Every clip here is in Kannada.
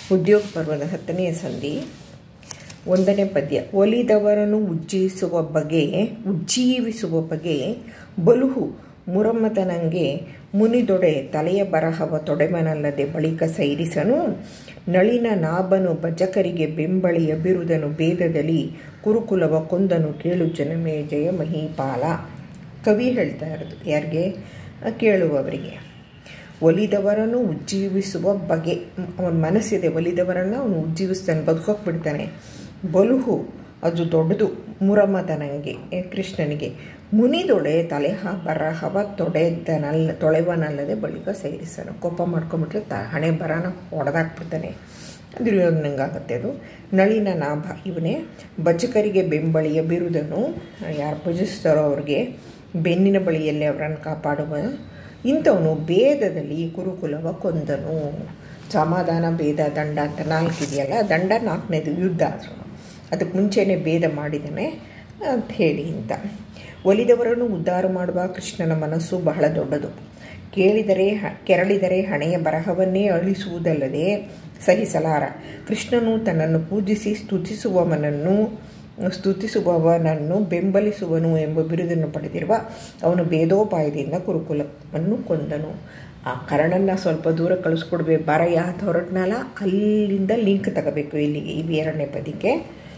ಉದ್ಯೋಗ ಪರ್ವದ ಹತ್ತನೆಯ ಸಂಧಿ ಒಂದನೇ ಪದ್ಯ ಒಲಿದವರನ್ನು ಉಜ್ಜೀವಿಸುವ ಬಗೆ ಉಜ್ಜೀವಿಸುವ ಬಗೆ ಬಲುಹು ಮುರಮ್ಮತನಂಗೆ ಮುನಿದೊಡೆ ತಲೆಯ ಬರಹವ ತೊಡೆಮನಲ್ಲದೆ ಬಳಿಕ ಸೈರಿಸನು ನಳಿನ ನಾಭನು ಭಜಕರಿಗೆ ಬೆಂಬಳಿಯ ಬಿರುದನು ಭೇದದಲ್ಲಿ ಕುರುಕುಲವ ಕೊಂದನು ಕೇಳು ಜನಮೇ ಜಯ ಮಹೀಪಾಲ ಕವಿ ಹೇಳ್ತಾ ಇರೋದು ಯಾರಿಗೆ ಕೇಳುವವರಿಗೆ ಒಲಿದವರನ್ನು ಉಜ್ಜೀವಿಸುವ ಬಗೆ ಅವನ ಮನಸ್ಸಿದೆ ಒಲಿದವರನ್ನು ಅವನು ಉಜ್ಜೀವಿಸ್ತಾನೆ ಬದುಕೋಕೆ ಬಿಡ್ತಾನೆ ಬಲುಹು ಅದು ದೊಡ್ಡದು ಮುರಮತನಂಗೆ ಕೃಷ್ಣನಿಗೆ ಮುನಿದೊಡೆ ತಲೆಹ ಬರಹವ ತೊಡೆದನಲ್ಲ ತೊಳೆವನಲ್ಲದೆ ಬಳಿಕ ಸೇರಿಸನು ಕೋಪ ಮಾಡ್ಕೊಂಬಿಟ್ರೆ ತ ಹಣೆ ಬರನ ಹೊಡೆದಾಕ್ಬಿಡ್ತಾನೆ ದುರ್ಯೋಧನಂಗಾಗತ್ತೆ ಅದು ನಳಿನ ನಾಭ ಇವನೇ ಭಜಕರಿಗೆ ಬೆಂಬಳಿಯ ಬಿರುದನು ಯಾರು ಭಜಿಸ್ತಾರೋ ಅವ್ರಿಗೆ ಬೆನ್ನಿನ ಬಳಿಯಲ್ಲಿ ಅವರನ್ನು ಕಾಪಾಡುವ ಇಂಥವನು ಭೇದದಲ್ಲಿ ಕುರುಕುಲವ ಕೊಂದನು ಸಮಾಧಾನ ಭೇದ ದಂಡ ಅಂತ ನಾಲ್ಕು ಇದೆಯಲ್ಲ ದಂಡ ನಾಲ್ಕನೇದು ಯುದ್ಧ ಆದರೂ ಅದಕ್ಕೆ ಮುಂಚೆನೇ ಭೇದ ಮಾಡಿದ್ದಾನೆ ಅಂತ ಹೇಳಿ ಅಂತ ಒಲಿದವರನ್ನು ಉದ್ಧಾರ ಮಾಡುವ ಕೃಷ್ಣನ ಮನಸ್ಸು ಬಹಳ ದೊಡ್ಡದು ಕೇಳಿದರೆ ಕೆರಳಿದರೆ ಹಣೆಯ ಬರಹವನ್ನೇ ಅಳಿಸುವುದಲ್ಲದೆ ಸಹಿಸಲಾರ ಕೃಷ್ಣನು ತನ್ನನ್ನು ಪೂಜಿಸಿ ಸ್ತುತಿಸುವವನನ್ನು ಸ್ತುತಿಸುವವನನ್ನು ಬೆಂಬಲಿಸುವನು ಎಂಬ ಬಿರುದನ್ನು ಪಡೆದಿರುವ ಅವನು ಭೇದೋಪಾಯದಿಂದ ಕುರುಕುಲವನ್ನು ಕೊಂದನು ಆ ಕರ್ಣನ್ನ ಸ್ವಲ್ಪ ದೂರ ಕಳಿಸ್ಕೊಡ್ಬೇಕು ಬರ ಯಾತ ಹೊರಟ್ನಲ್ಲ ಅಲ್ಲಿಂದ ಲಿಂಕ್ ತಗೋಬೇಕು ಇಲ್ಲಿಗೆ ಇದು ಎರಡನೇ ಪದಿಕೆ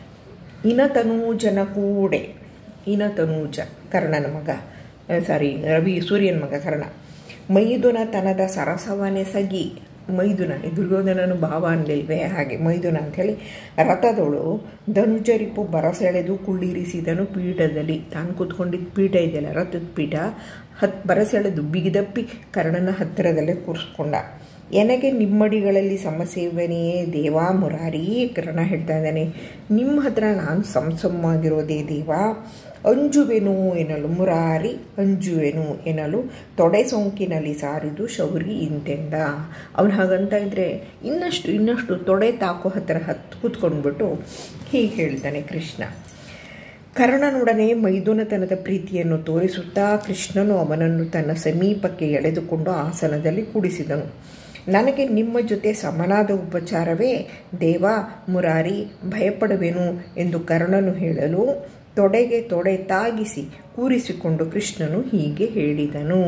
ಇನತನೂಜನ ಕೂಡೆ ಇನತನೂಜ ಕರ್ಣನ ಮಗ ಸಾರಿ ರವಿ ಸೂರ್ಯನ ಮಗ ಕರ್ಣ ಮೈದುನ ತನದ ಸರಸವನೆಸಗಿ ಮೈದುನ ದುರ್ಯೋಧನನು ಭಾವ ಅನ್ಲಿಲ್ವೇ ಹಾಗೆ ಮೈದುನ ಅಂಥೇಳಿ ರಥದೊಳು ಧನುಜರಿಪು ಬರಸೆಳೆದು ಕುಳ್ಳಿರಿಸಿದನು ಪೀಠದಲ್ಲಿ ತಾನು ಕೂತ್ಕೊಂಡಿದ್ದ ಪೀಠ ಇದೆಯಲ್ಲ ರಥದ ಪೀಠ ಹತ್ ಬರಸೆಳೆದು ಬಿಗಿದಪ್ಪಿ ಕರ್ಣನ ಹತ್ತಿರದಲ್ಲೇ ಕೂರಿಸ್ಕೊಂಡ ನನಗೆ ನಿಮ್ಮಡಿಗಳಲ್ಲಿ ಸಮಸ್ಯೆವನೆಯೇ ದೇವಾ ಮುರಾರಿ ಕರ್ಣ ಹೇಳ್ತಾ ಇದ್ದಾನೆ ನಿಮ್ಮ ಹತ್ರ ನಾನು ಸಂಸಮ್ಮವಾಗಿರೋದೇ ದೇವಾ ಅಂಜುವೆನು ಎನ್ನಲು ಮುರಾರಿ ಅಂಜುವೆನು ಎನ್ನಲು ತೊಡೆ ಸೋಂಕಿನಲ್ಲಿ ಸಾರಿದು ಶೌರಿ ಇಂತೆಂದ ಅವನು ಹಾಗಂತ ಇದ್ದರೆ ಇನ್ನಷ್ಟು ಇನ್ನಷ್ಟು ತೊಡೆ ತಾಕೋ ಹತ್ತಿರ ಹತ್ತು ಕೂತ್ಕೊಂಡ್ಬಿಟ್ಟು ಹೀಗೆ ಹೇಳ್ತಾನೆ ಕೃಷ್ಣ ಕರ್ಣನೊಡನೆ ಮೈದುನತನದ ಪ್ರೀತಿಯನ್ನು ತೋರಿಸುತ್ತಾ ಕೃಷ್ಣನು ಅವನನ್ನು ತನ್ನ ಸಮೀಪಕ್ಕೆ ಎಳೆದುಕೊಂಡು ಆಸನದಲ್ಲಿ ಕೂಡಿಸಿದನು ನನಗೆ ನಿಮ್ಮ ಜೊತೆ ಸಮನಾದ ಉಪಚಾರವೇ ದೇವ ಮುರಾರಿ ಭಯಪಡುವೆನು ಎಂದು ಕರ್ಣನು ಹೇಳಲು ತೊಡೆಗೆ ತೊಡೆ ತಾಗಿಸಿ ಕೂರಿಸಿಕೊಂಡು ಕೃಷ್ಣನು ಹೀಗೆ ಹೇಳಿದನು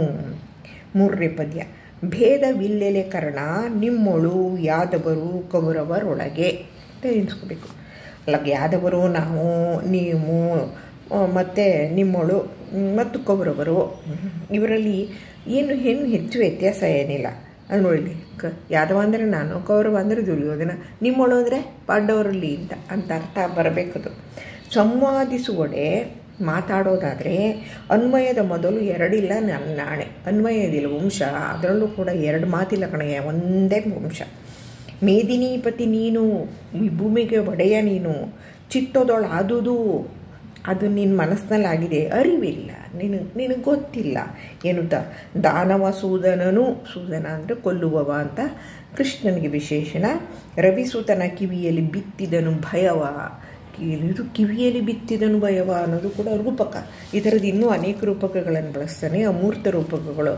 ಮೂರನೇ ಪದ್ಯ ಭೇದವಿಲ್ಲೆಲೆ ಕರ್ಣ ನಿಮ್ಮೊಳು ಯಾದವರು ಕೌರವರೊಳಗೆ ಅಂತ ಎನಿಸ್ಕೋಬೇಕು ಅಲ್ಲ ಯಾದವರು ನಾವು ನೀವು ಮತ್ತು ನಿಮ್ಮೊಳು ಮತ್ತು ಕೌರವರು ಇವರಲ್ಲಿ ಏನು ಏನು ಹೆಚ್ಚು ವ್ಯತ್ಯಾಸ ಏನಿಲ್ಲ ಅದು ನೋಡಿ ಕ ಯಾದವ ಅಂದರೆ ನಾನು ಕೌರವ ಅಂದರೆ ದುರ್ಯೋಧನ ನಿಮ್ಮೊಳು ಅಂದರೆ ಪಾಂಡವರಲ್ಲಿ ಅಂತ ಅಂತ ಅರ್ಥ ಬರಬೇಕದು ಸಂವಾದಿಸುವಡೆ ಮಾತಾಡೋದಾದರೆ ಅನ್ವಯದ ಮೊದಲು ಎರಡಿಲ್ಲ ನನ್ನ ನಾಣೆ ಅನ್ವಯದಿಲ್ಲ ವಂಶ ಅದರಲ್ಲೂ ಕೂಡ ಎರಡು ಮಾತಿಲ್ಲ ಕಣಯ್ಯ ಒಂದೇ ವಂಶ ಮೇದಿನೀಪತಿ ನೀನು ಈ ಭೂಮಿಗೆ ಒಡೆಯ ನೀನು ಚಿತ್ತದೊಳಾದುದು ಅದು ನಿನ್ನ ಮನಸ್ಸಿನಲ್ಲಾಗಿದೆ ಅರಿವಿಲ್ಲ ನಿನಗೆ ನಿನಗೆ ಗೊತ್ತಿಲ್ಲ ಏನುತ್ತ ದಾನವ ಸೂದನನು ಸೂದನ ಅಂದರೆ ಕೊಲ್ಲುವವ ಅಂತ ಕೃಷ್ಣನಿಗೆ ವಿಶೇಷಣ ರವಿಸೂತನ ಕಿವಿಯಲ್ಲಿ ಬಿತ್ತಿದನು ಭಯವ ಇದು ಕಿವಿಯಲ್ಲಿ ಬಿತ್ತಿದನು ಭಯವ ಅನ್ನೋದು ಕೂಡ ರೂಪಕ ಈ ಥರದ್ದು ಇನ್ನೂ ಅನೇಕ ರೂಪಕಗಳನ್ನು ಬಳಸ್ತಾನೆ ಅಮೂರ್ತ ರೂಪಕಗಳು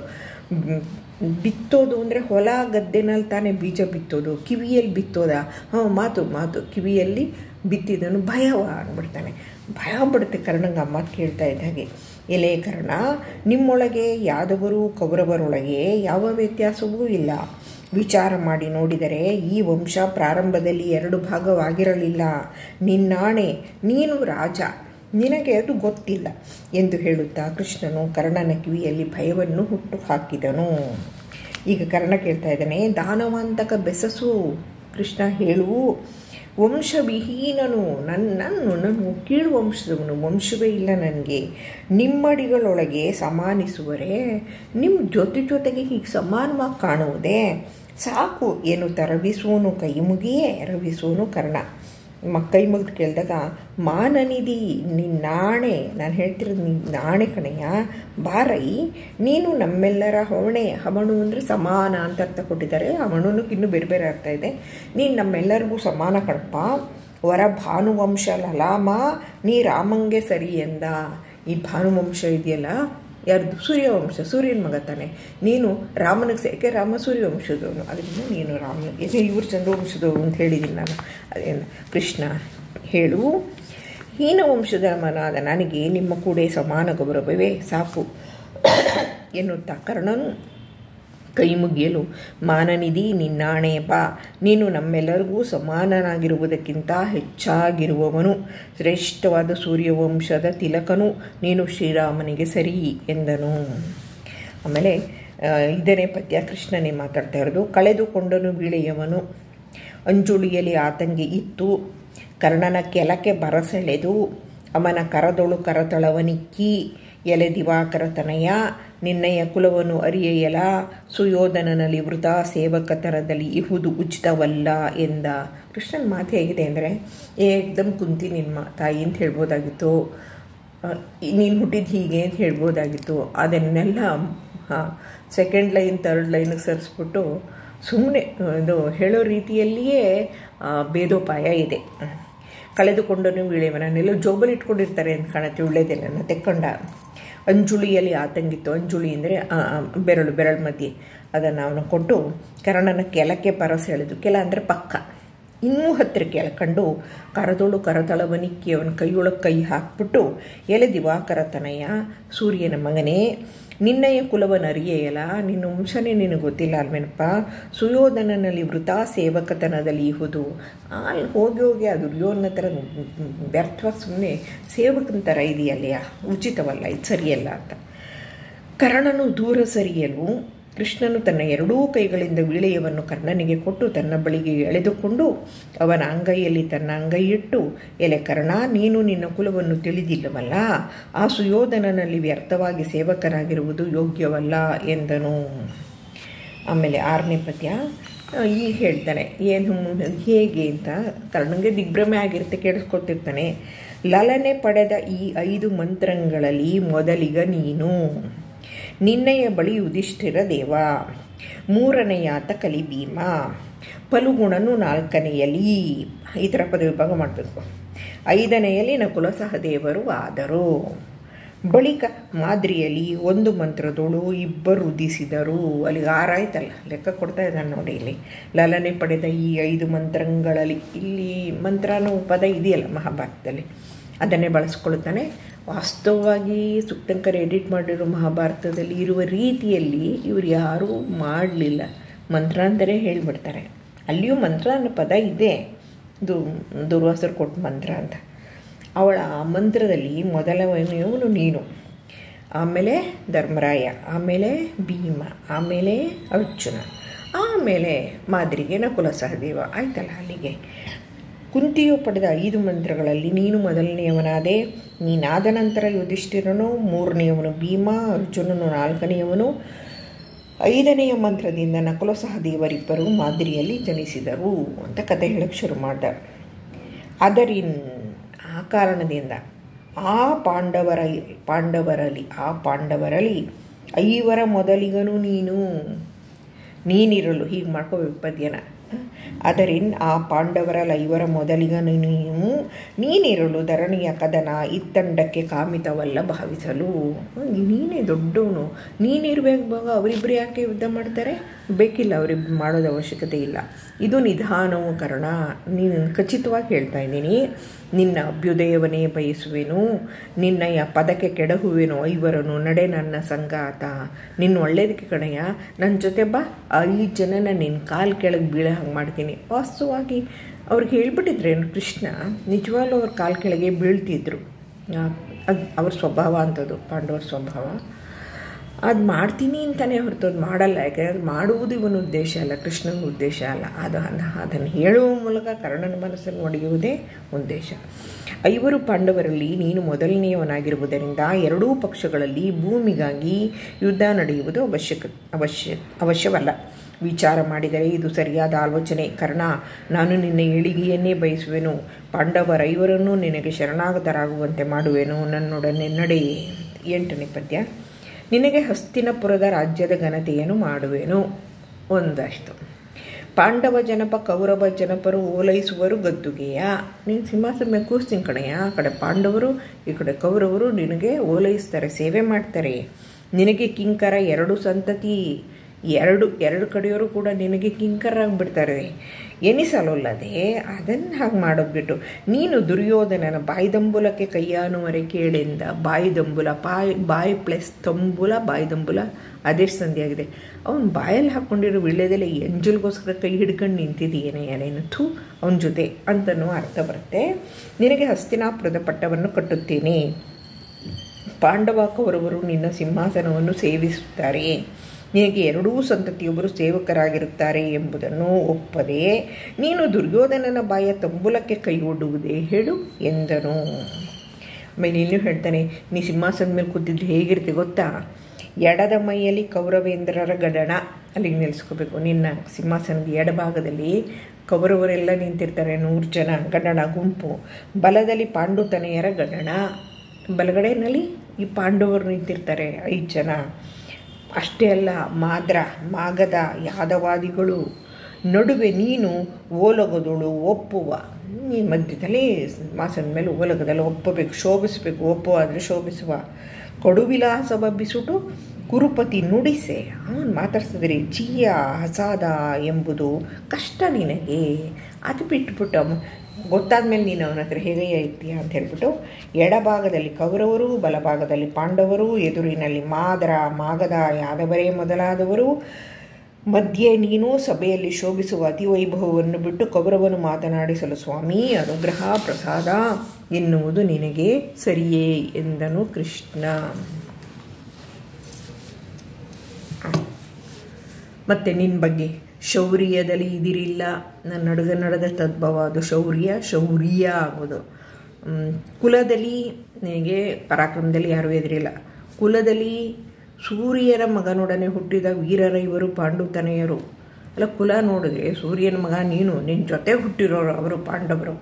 ಬಿತ್ತೋದು ಅಂದರೆ ಹೊಲ ಗದ್ದೆನಲ್ಲಿ ತಾನೇ ಬೀಜ ಬಿತ್ತೋದು ಕಿವಿಯಲ್ಲಿ ಬಿತ್ತೋದ ಹಾಂ ಮಾತು ಮಾತು ಕಿವಿಯಲ್ಲಿ ಬಿತ್ತಿದನು ಭಯವ ಅಂದ್ಬಿಡ್ತಾನೆ ಭಯ ಬಿಡುತ್ತೆ ಕರ್ಣಂಗೆ ಅಮ್ಮ ಕೇಳ್ತಾ ಇದ್ದ ಹಾಗೆ ಎಲೆ ಕರ್ಣ ನಿಮ್ಮೊಳಗೆ ಯಾದವರು ಕೌರವರೊಳಗೆ ಯಾವ ವ್ಯತ್ಯಾಸವೂ ಇಲ್ಲ ವಿಚಾರ ಮಾಡಿ ನೋಡಿದರೆ ಈ ವಂಶ ಪ್ರಾರಂಭದಲ್ಲಿ ಎರಡು ಭಾಗವಾಗಿರಲಿಲ್ಲ ನಿನ್ನಾಣೆ ನೀನು ರಾಜ ನಿನಗೆ ಅದು ಗೊತ್ತಿಲ್ಲ ಎಂದು ಹೇಳುತ್ತಾ ಕೃಷ್ಣನು ಕರ್ಣನ ಕಿವಿಯಲ್ಲಿ ಭಯವನ್ನು ಹುಟ್ಟು ಹಾಕಿದನು ಈಗ ಕರ್ಣ ಕೇಳ್ತಾ ಇದ್ದಾನೆ ದಾನವಂತಕ ಬೆಸಸು ಕೃಷ್ಣ ಹೇಳು ವಂಶವಿಹೀನನು ನನ್ನ ನಾನು ನಾನು ಕೀಳು ವಂಶದವನು ವಂಶವೇ ಇಲ್ಲ ನನಗೆ ನಿಮ್ಮಡಿಗಳೊಳಗೆ ಸಮಾನಿಸುವರೆ ನಿಮ್ಮ ಜೊತೆ ಜೊತೆಗೆ ಹೀಗೆ ಸಮಾನವಾಗಿ ಕಾಣುವುದೇ ಸಾಕು ಎನ್ನುತ್ತಾ ರವಿಸೋನು ಕೈ ಮುಗಿಯೇ ರವಿಸೋನು ಕರ್ಣ ಮ ಕೈ ಮುಗಿದು ಕೇಳಿದಾಗ ಮಾನನಿಧಿ ನಿನ್ನಾಣೆ ನಾನು ಹೇಳ್ತಿರೋದು ನೀ ನಾಣೆ ಕಣೆಯ ಬಾರೈ ನೀನು ನಮ್ಮೆಲ್ಲರ ಹೊಣೆ ಹವಣು ಅಂದರೆ ಸಮಾನ ಅಂತ ಅರ್ಥ ಕೊಟ್ಟಿದ್ದಾರೆ ಹವಣನಕ್ಕೆ ಇನ್ನೂ ಬೇರೆ ಬೇರೆ ಅರ್ಥ ಇದೆ ನೀನು ನಮ್ಮೆಲ್ಲರಿಗೂ ಸಮಾನ ಕಣಪ್ಪ ವರ ಭಾನುವಂಶ ಲಲಾಮ ನೀ ರಾಮಂಗೆ ಸರಿ ಎಂದ ಈ ಭಾನುವಂಶ ಇದೆಯಲ್ಲ ಯಾರ್ದು ಸೂರ್ಯವಂಶ ಸೂರ್ಯನ ಮಗ ತಾನೆ ನೀನು ರಾಮನಿಗೆ ಸೇಕೆ ರಾಮ ಸೂರ್ಯವಂಶದವನು ಅದರಿಂದ ನೀನು ರಾಮನಿಗೆ ಇದು ಇವ್ರು ಚಂದ್ರವಂಶದವರು ಅಂತ ಹೇಳಿದ್ದೀನಿ ನಾನು ಅದೇನು ಕೃಷ್ಣ ಹೇಳು ಹೀನ ವಂಶದ ಮನಾದ ನನಗೆ ನಿಮ್ಮ ಕೂಡೆ ಸಮಾನ ಗೌರವವೇ ಸಾಕು ಎನ್ನುತ್ತಾ ಕರ್ಣನು ಕೈ ಮುಗಿಯಲು ಮಾನನಿಧಿ ನಿನ್ನಾಣೆ ಬಾ ನೀನು ನಮ್ಮೆಲ್ಲರಿಗೂ ಸಮಾನನಾಗಿರುವುದಕ್ಕಿಂತ ಹೆಚ್ಚಾಗಿರುವವನು ಶ್ರೇಷ್ಠವಾದ ಸೂರ್ಯವಂಶದ ತಿಲಕನು ನೀನು ಶ್ರೀರಾಮನಿಗೆ ಸರಿ ಎಂದನು ಆಮೇಲೆ ಇದನ್ನೇ ಪದ್ಯ ಕೃಷ್ಣನೇ ಮಾತಾಡ್ತಾ ಇರೋದು ಕಳೆದುಕೊಂಡನು ಬೀಳೆಯವನು ಅಂಜುಳಿಯಲ್ಲಿ ಆತಂಗೆ ಇತ್ತು ಕರ್ಣನ ಕೆಲಕ್ಕೆ ಬರಸೆಳೆದು ಅವನ ಕರದೊಳು ಕರತಳವನಿಕ್ಕಿ ಎಲೆ ದಿವಾಕರ ತನಯ ನಿನ್ನಯ ಕುಲವನ್ನು ಅರಿಯೆಯಲ ಸುಯೋಧನನಲ್ಲಿ ವೃಥಾ ಸೇವಕತನದಲ್ಲಿ ಇಹುದು ಉಚಿತವಲ್ಲ ಎಂದ ಕೃಷ್ಣನ ಮಾತು ಹೇಗಿದೆ ಅಂದರೆ ಏಕ್ದಮ್ ಕುಂತಿ ನಿಮ್ಮ ತಾಯಿ ಅಂತ ಹೇಳ್ಬೋದಾಗಿತ್ತು ನೀನು ಹುಟ್ಟಿದ ಹೀಗೆ ಅಂತ ಹೇಳ್ಬೋದಾಗಿತ್ತು ಅದನ್ನೆಲ್ಲ ಸೆಕೆಂಡ್ ಲೈನ್ ತರ್ಡ್ ಲೈನಿಗೆ ಸರಿಸ್ಬಿಟ್ಟು ಸುಮ್ಮನೆ ಇದು ಹೇಳೋ ರೀತಿಯಲ್ಲಿಯೇ ಭೇದೋಪಾಯ ಇದೆ ಕಳೆದುಕೊಂಡನು ವೀಳೆಯವನನ್ನೆಲ್ಲ ಜೋಬಲ್ಲಿ ಇಟ್ಕೊಂಡಿರ್ತಾರೆ ಅಂತ ಕಾಣುತ್ತೆ ಉಳ್ಳೆದೆಲ್ಲ ತೆಕ್ಕೊಂಡ ಅಂಜುಳಿಯಲ್ಲಿ ಆತಂಗಿತ್ತು ಅಂಜುಳಿ ಅಂದರೆ ಬೆರಳು ಬೆರಳು ಮಧ್ಯೆ ಅದನ್ನು ಅವನು ಕೊಟ್ಟು ಕರ್ಣನ ಕೆಲಕ್ಕೆ ಪರಸ ಎಳೆದು ಕೆಲ ಅಂದರೆ ಪಕ್ಕ ಇನ್ನೂ ಹತ್ತಿರಕ್ಕೆ ಎಳ್ಕೊಂಡು ಕರದೊಳು ಕರತಳವನಿಕ್ಕಿ ಅವನ ಕೈಯೊಳಗೆ ಕೈ ಹಾಕ್ಬಿಟ್ಟು ಎಲೆ ದಿವಾಕರ ತನಯ ಸೂರ್ಯನ ಮಗನೇ ನಿನ್ನಯ ಕುಲವನ್ನು ಅರಿಯೆಯಲ್ಲ ನಿನ್ನ ವಂಶನೇ ನಿನಗೆ ಗೊತ್ತಿಲ್ಲ ಅಲ್ವೇನಪ್ಪ ಸುಯೋಧನನಲ್ಲಿ ವೃಥಾ ಸೇವಕತನದಲ್ಲಿ ಇಹುದು ಅಲ್ಲಿ ಹೋಗಿ ಹೋಗಿ ಅದು ದುರ್ಯೋಧನ ಥರ ವ್ಯರ್ಥವಾಗಿ ಸುಮ್ಮನೆ ಸೇವಕನ ಥರ ಇದೆಯಲ್ಲಯ್ಯ ಉಚಿತವಲ್ಲ ಇದು ಸರಿಯಲ್ಲ ಅಂತ ಕರ್ಣನು ದೂರ ಸರಿಯಲು ಕೃಷ್ಣನು ತನ್ನ ಎರಡೂ ಕೈಗಳಿಂದ ವಿಳೆಯವನ್ನು ಕರ್ಣನಿಗೆ ಕೊಟ್ಟು ತನ್ನ ಬಳಿಗೆ ಎಳೆದುಕೊಂಡು ಅವನ ಅಂಗೈಯಲ್ಲಿ ತನ್ನ ಅಂಗೈ ಇಟ್ಟು ಎಲೆ ಕರ್ಣ ನೀನು ನಿನ್ನ ಕುಲವನ್ನು ತಿಳಿದಿಲ್ಲವಲ್ಲ ಆ ಸುಯೋಧನನಲ್ಲಿ ವ್ಯರ್ಥವಾಗಿ ಸೇವಕರಾಗಿರುವುದು ಯೋಗ್ಯವಲ್ಲ ಎಂದನು ಆಮೇಲೆ ಆರನೇ ಪದ್ಯ ಈಗ ಹೇಳ್ತಾನೆ ಏನು ಹೇಗೆ ಅಂತ ಕರ್ಣನಿಗೆ ದಿಗ್ಭ್ರಮೆ ಆಗಿರುತ್ತೆ ಕೇಳಿಸ್ಕೊತಿರ್ತಾನೆ ಲಲನೆ ಪಡೆದ ಈ ಐದು ಮಂತ್ರಗಳಲ್ಲಿ ಮೊದಲಿಗ ನೀನು ನಿನ್ನೆಯ ಬಳಿ ಯುಧಿಷ್ಠಿರ ದೇವ ಮೂರನೆಯಾತ ಕಲಿ ಭೀಮ ಫಲುಗುಣನು ನಾಲ್ಕನೆಯಲ್ಲಿ ಈ ಥರ ಪದ ವಿಭಾಗ ಮಾಡಬೇಕು ಐದನೆಯಲ್ಲಿ ನಕುಲ ಸಹದೇವರು ಆದರು ಬಳಿಕ ಮಾದರಿಯಲ್ಲಿ ಒಂದು ಮಂತ್ರದೋಳು ಇಬ್ಬರು ಉದಿಸಿದರು ಅಲ್ಲಿಗೆ ಆರಾಯ್ತಲ್ಲ ಲೆಕ್ಕ ಕೊಡ್ತಾ ಇದ್ದಾನೆ ನೋಡಿ ಇಲ್ಲಿ ಲಲನೆ ಪಡೆದ ಈ ಐದು ಮಂತ್ರಗಳಲ್ಲಿ ಇಲ್ಲಿ ಮಂತ್ರ ಅನ್ನೋ ಪದ ಇದೆಯಲ್ಲ ಮಹಾಭಾರತದಲ್ಲಿ ಅದನ್ನೇ ಬಳಸ್ಕೊಳ್ತಾನೆ ವಾಸ್ತವವಾಗಿ ಸುಕ್ತಂಕರ್ ಎಡಿಟ್ ಮಾಡಿರೋ ಮಹಾಭಾರತದಲ್ಲಿ ಇರುವ ರೀತಿಯಲ್ಲಿ ಇವರು ಯಾರೂ ಮಾಡಲಿಲ್ಲ ಮಂತ್ರಾಂತರೇ ಹೇಳಿಬಿಡ್ತಾರೆ ಅಲ್ಲಿಯೂ ಮಂತ್ರ ಅನ್ನೋ ಪದ ಇದೆ ಇದು ದುರ್ವಾಸರು ಕೊಟ್ಟ ಮಂತ್ರ ಅಂತ ಅವಳ ಆ ಮಂತ್ರದಲ್ಲಿ ಮೊದಲನೆಯವನು ನೀನು ಆಮೇಲೆ ಧರ್ಮರಾಯ ಆಮೇಲೆ ಭೀಮ ಆಮೇಲೆ ಅರ್ಜುನ ಆಮೇಲೆ ಮಾದರಿಗೆ ನಕುಲ ಸಹದೇವ ಆಯ್ತಲ್ಲ ಅಲ್ಲಿಗೆ ಕುಂತಿಯು ಪಡೆದ ಐದು ಮಂತ್ರಗಳಲ್ಲಿ ನೀನು ಮೊದಲನೆಯವನಾದೆ ನೀನಾದ ನಂತರ ಯುಧಿಷ್ಠಿರನು ಮೂರನೆಯವನು ಭೀಮ ಅರ್ಜುನನು ನಾಲ್ಕನೆಯವನು ಐದನೆಯ ಮಂತ್ರದಿಂದ ನಕುಲ ಸಹದೇವರಿಬ್ಬರು ಮಾದರಿಯಲ್ಲಿ ಜನಿಸಿದರು ಅಂತ ಕತೆ ಹೇಳಕ್ಕೆ ಶುರು ಮಾಡ್ದ ಅದರಿನ್ ಆ ಕಾರಣದಿಂದ ಆ ಪಾಂಡವರ ಪಾಂಡವರಲ್ಲಿ ಆ ಪಾಂಡವರಲ್ಲಿ ಐವರ ಮೊದಲಿಗನು ನೀನು ನೀನಿರಲು ಹೀಗೆ ಮಾಡ್ಕೋಬೇಕು ಪದ್ಯನ ಅದರಿನ್ ಆ ಪಾಂಡವರಲ್ಲಿ ಐವರ ಮೊದಲಿಗನು ನೀನು ನೀನಿರಲು ಧರಣಿಯ ಕದನ ಇತ್ತಂಡಕ್ಕೆ ಕಾಮಿತವಲ್ಲ ಭಾವಿಸಲು ನೀನೇ ದೊಡ್ಡವನು ನೀನಿರ್ಬೇಕು ಭಾಗ ಅವರಿಬ್ಬರು ಯಾಕೆ ಯುದ್ಧ ಮಾಡ್ತಾರೆ ಬೇಕಿಲ್ಲ ಅವರಿಬ್ಬರು ಮಾಡೋದು ಅವಶ್ಯಕತೆ ಇಲ್ಲ ಇದು ನಿಧಾನವು ಕಾರಣ ನೀನು ಖಚಿತವಾಗಿ ಹೇಳ್ತಾ ಇದ್ದೀನಿ ನಿನ್ನ ಅಭ್ಯುದಯವನ್ನೇ ಬಯಸುವೆನು ನಿನ್ನಯ ಪದಕ್ಕೆ ಕೆಡಹುವೆನು ಐವರನು ನಡೆ ನನ್ನ ಸಂಗಾತ ನಿನ್ನ ಒಳ್ಳೇದಕ್ಕೆ ಕಣಯ್ಯ ನನ್ನ ಜೊತೆ ಬಾ ಐದು ಜನನ ನಿನ್ನ ಕಾಲು ಕೆಳಗೆ ಬೀಳೋ ಹಂಗೆ ಮಾಡ್ತೀನಿ ವಾಸ್ತವವಾಗಿ ಅವ್ರಿಗೆ ಹೇಳ್ಬಿಟ್ಟಿದ್ರೇನು ಕೃಷ್ಣ ನಿಜವಾಗ್ಲೂ ಅವ್ರ ಕಾಲು ಕೆಳಗೆ ಬೀಳ್ತಿದ್ರು ಅದು ಅವ್ರ ಸ್ವಭಾವ ಅಂಥದ್ದು ಪಾಂಡವರ ಸ್ವಭಾವ ಅದು ಮಾಡ್ತೀನಿ ಅಂತಲೇ ಹೊರತು ಅದು ಮಾಡಲ್ಲ ಯಾಕೆಂದರೆ ಮಾಡುವುದು ಇವನ ಉದ್ದೇಶ ಅಲ್ಲ ಕೃಷ್ಣನ ಉದ್ದೇಶ ಅಲ್ಲ ಅದು ಅದನ್ನು ಹೇಳುವ ಮೂಲಕ ಕರ್ಣನ ಮನಸ್ಸನ್ನು ಒಡೆಯುವುದೇ ಉದ್ದೇಶ ಐವರು ಪಾಂಡವರಲ್ಲಿ ನೀನು ಮೊದಲನೆಯವನಾಗಿರುವುದರಿಂದ ಎರಡೂ ಪಕ್ಷಗಳಲ್ಲಿ ಭೂಮಿಗಾಗಿ ಯುದ್ಧ ನಡೆಯುವುದು ಅವಶ್ಯಕ ಅವಶ್ಯ ಅವಶ್ಯವಲ್ಲ ವಿಚಾರ ಮಾಡಿದರೆ ಇದು ಸರಿಯಾದ ಆಲೋಚನೆ ಕರ್ಣ ನಾನು ನಿನ್ನ ಏಳಿಗೆಯನ್ನೇ ಬಯಸುವೆನು ಪಾಂಡವರೈವರನ್ನೂ ನಿನಗೆ ಶರಣಾಗತರಾಗುವಂತೆ ಮಾಡುವೆನು ನನ್ನೊಡನೆ ನಡೆಯೇ ಎಂಟನೇ ಪದ್ಯ ನಿನಗೆ ಹಸ್ತಿನಪುರದ ರಾಜ್ಯದ ಘನತೆಯನ್ನು ಮಾಡುವೆನು ಒಂದಷ್ಟು ಪಾಂಡವ ಜನಪ ಕೌರವ ಜನಪರು ಓಲೈಸುವರು ಗದ್ದುಗೆಯ ನೀನು ಸಿಂಹಾಸನ ಮೇಲೆ ಕೂಸ್ತೀನಿ ಕಣೆಯ ಆ ಕಡೆ ಪಾಂಡವರು ಈ ಕಡೆ ಕೌರವರು ನಿನಗೆ ಓಲೈಸ್ತಾರೆ ಸೇವೆ ಮಾಡ್ತಾರೆ ನಿನಗೆ ಕಿಂಕರ ಎರಡು ಸಂತತಿ ಎರಡು ಎರಡು ಕಡೆಯವರು ಕೂಡ ನಿನಗೆ ಕಿಂಕರಾಗ್ಬಿಡ್ತಾರೆ ಎನಿಸಲೊಲ್ಲದೆ ಅದನ್ನು ಹಾಗೆ ಮಾಡೋದು ಬಿಟ್ಟು ನೀನು ದುರ್ಯೋಧನನ ಬಾಯಿದಂಬುಲಕ್ಕೆ ಕೈಯಾನುವರೆ ಕೇಳೆಂದ ಬಾಯಿದಂಬುಲ ಬಾಯಿ ಬಾಯಿ ಪ್ಲಸ್ ತಂಬುಲ ಬಾಯಿದಂಬುಲ ಅದೇ ಸಂಧಿ ಆಗಿದೆ ಅವನು ಬಾಯಲ್ಲಿ ಹಾಕ್ಕೊಂಡಿರೋ ವಿಳ್ಯದೆಲೆ ಎಂಜಲ್ಗೋಸ್ಕರ ಕೈ ಹಿಡ್ಕೊಂಡು ನಿಂತಿದ್ದೀಯೇನೆ ಏನೇನು ಥೂ ಅವನ ಜೊತೆ ಅಂತನೂ ಅರ್ಥ ಬರುತ್ತೆ ನಿನಗೆ ಹಸ್ತಿನಾಪುರದ ಪಟ್ಟವನ್ನು ಕಟ್ಟುತ್ತೇನೆ ಪಾಂಡವ ಕೌರವರು ನಿನ್ನ ಸಿಂಹಾಸನವನ್ನು ಸೇವಿಸುತ್ತಾರೆ ನಿನಗೆ ಎರಡೂ ಸಂತತಿಯೊಬ್ಬರು ಸೇವಕರಾಗಿರುತ್ತಾರೆ ಎಂಬುದನ್ನು ಒಪ್ಪದೆ ನೀನು ದುರ್ಯೋಧನನ ಬಾಯ ತಂಬುಲಕ್ಕೆ ಕೈ ಒಡ್ಡುವುದೇ ಹೇಳು ಎಂದನು ಆಮೇಲೆ ಇನ್ನೂ ಹೇಳ್ತಾನೆ ನೀ ಸಿಂಹಾಸನದ ಮೇಲೆ ಕೂತಿದ್ದು ಹೇಗಿರ್ತಿ ಗೊತ್ತಾ ಎಡದ ಮೈಯಲ್ಲಿ ಕೌರವೇಂದ್ರರ ಗಡಣ ಅಲ್ಲಿಗೆ ನಿಲ್ಲಿಸ್ಕೋಬೇಕು ನಿನ್ನ ಸಿಂಹಾಸನದ ಎಡಭಾಗದಲ್ಲಿ ಕೌರವರೆಲ್ಲ ನಿಂತಿರ್ತಾರೆ ನೂರು ಜನ ಗಡಣ ಗುಂಪು ಬಲದಲ್ಲಿ ಪಾಂಡುತನೆಯರ ಗಡಣ ಬಲಗಡೆಯಲ್ಲಿ ಈ ಪಾಂಡವರು ನಿಂತಿರ್ತಾರೆ ಐದು ಜನ ಅಷ್ಟೇ ಅಲ್ಲ ಮಾದ್ರ ಮಾಗದ ಯಾದವಾದಿಗಳು ನಡುವೆ ನೀನು ಓಲಗದಳು ಒಪ್ಪುವ ನೀ ಮಧ್ಯದಲ್ಲಿ ಮಾಸನ ಮೇಲೆ ಓಲಗದಲ್ಲಿ ಒಪ್ಪಬೇಕು ಶೋಭಿಸಬೇಕು ಒಪ್ಪುವ ಅಂದರೆ ಶೋಭಿಸುವ ಕಡುವಿಲಾಸ ಬಬ್ಬಿಸುಟು ಕುರುಪತಿ ನುಡಿಸೆ ಅವನು ಮಾತಾಡ್ಸಿದ್ರಿ ಚೀಯ ಹಸಾದ ಎಂಬುದು ಕಷ್ಟ ನಿನಗೆ ಅದು ಬಿಟ್ಬಿಟ್ಟು ಗೊತ್ತಾದ ಮೇಲೆ ನೀನು ಅವನ ಹತ್ರ ಹೇಗೆ ಇರ್ತೀಯ ಅಂತ ಹೇಳ್ಬಿಟ್ಟು ಎಡಭಾಗದಲ್ಲಿ ಕೌರವರು ಬಲಭಾಗದಲ್ಲಿ ಪಾಂಡವರು ಎದುರಿನಲ್ಲಿ ಮಾದರ ಮಾಗದ ಯಾದವರೇ ಮೊದಲಾದವರು ಮಧ್ಯೆ ನೀನು ಸಭೆಯಲ್ಲಿ ಶೋಭಿಸುವ ಅತಿವೈಭವವನ್ನು ಬಿಟ್ಟು ಕೌರವನು ಮಾತನಾಡಿಸಲು ಸ್ವಾಮಿ ಅನುಗ್ರಹ ಪ್ರಸಾದ ಎನ್ನುವುದು ನಿನಗೆ ಸರಿಯೇ ಎಂದನು ಕೃಷ್ಣ ಮತ್ತು ನಿನ್ನ ಬಗ್ಗೆ ಶೌರ್ಯದಲ್ಲಿ ಇದಿರಿಲ್ಲ ನನ್ನ ನಡುಗ ನಡೆದ ತದ್ಭವ ಅದು ಶೌರ್ಯ ಶೌರ್ಯ ಆಗೋದು ಕುಲದಲ್ಲಿ ನಿನಗೆ ಪರಾಕ್ರಮದಲ್ಲಿ ಯಾರೂ ಎದುರಿಲ್ಲ ಕುಲದಲ್ಲಿ ಸೂರ್ಯನ ಮಗನೊಡನೆ ಹುಟ್ಟಿದ ವೀರರ ಇವರು ಪಾಂಡುತನೆಯರು ಅಲ್ಲ ಕುಲ ನೋಡಿದ್ರೆ ಸೂರ್ಯನ ಮಗ ನೀನು ನಿನ್ನ ಜೊತೆ ಹುಟ್ಟಿರೋರು ಅವರು ಪಾಂಡವರು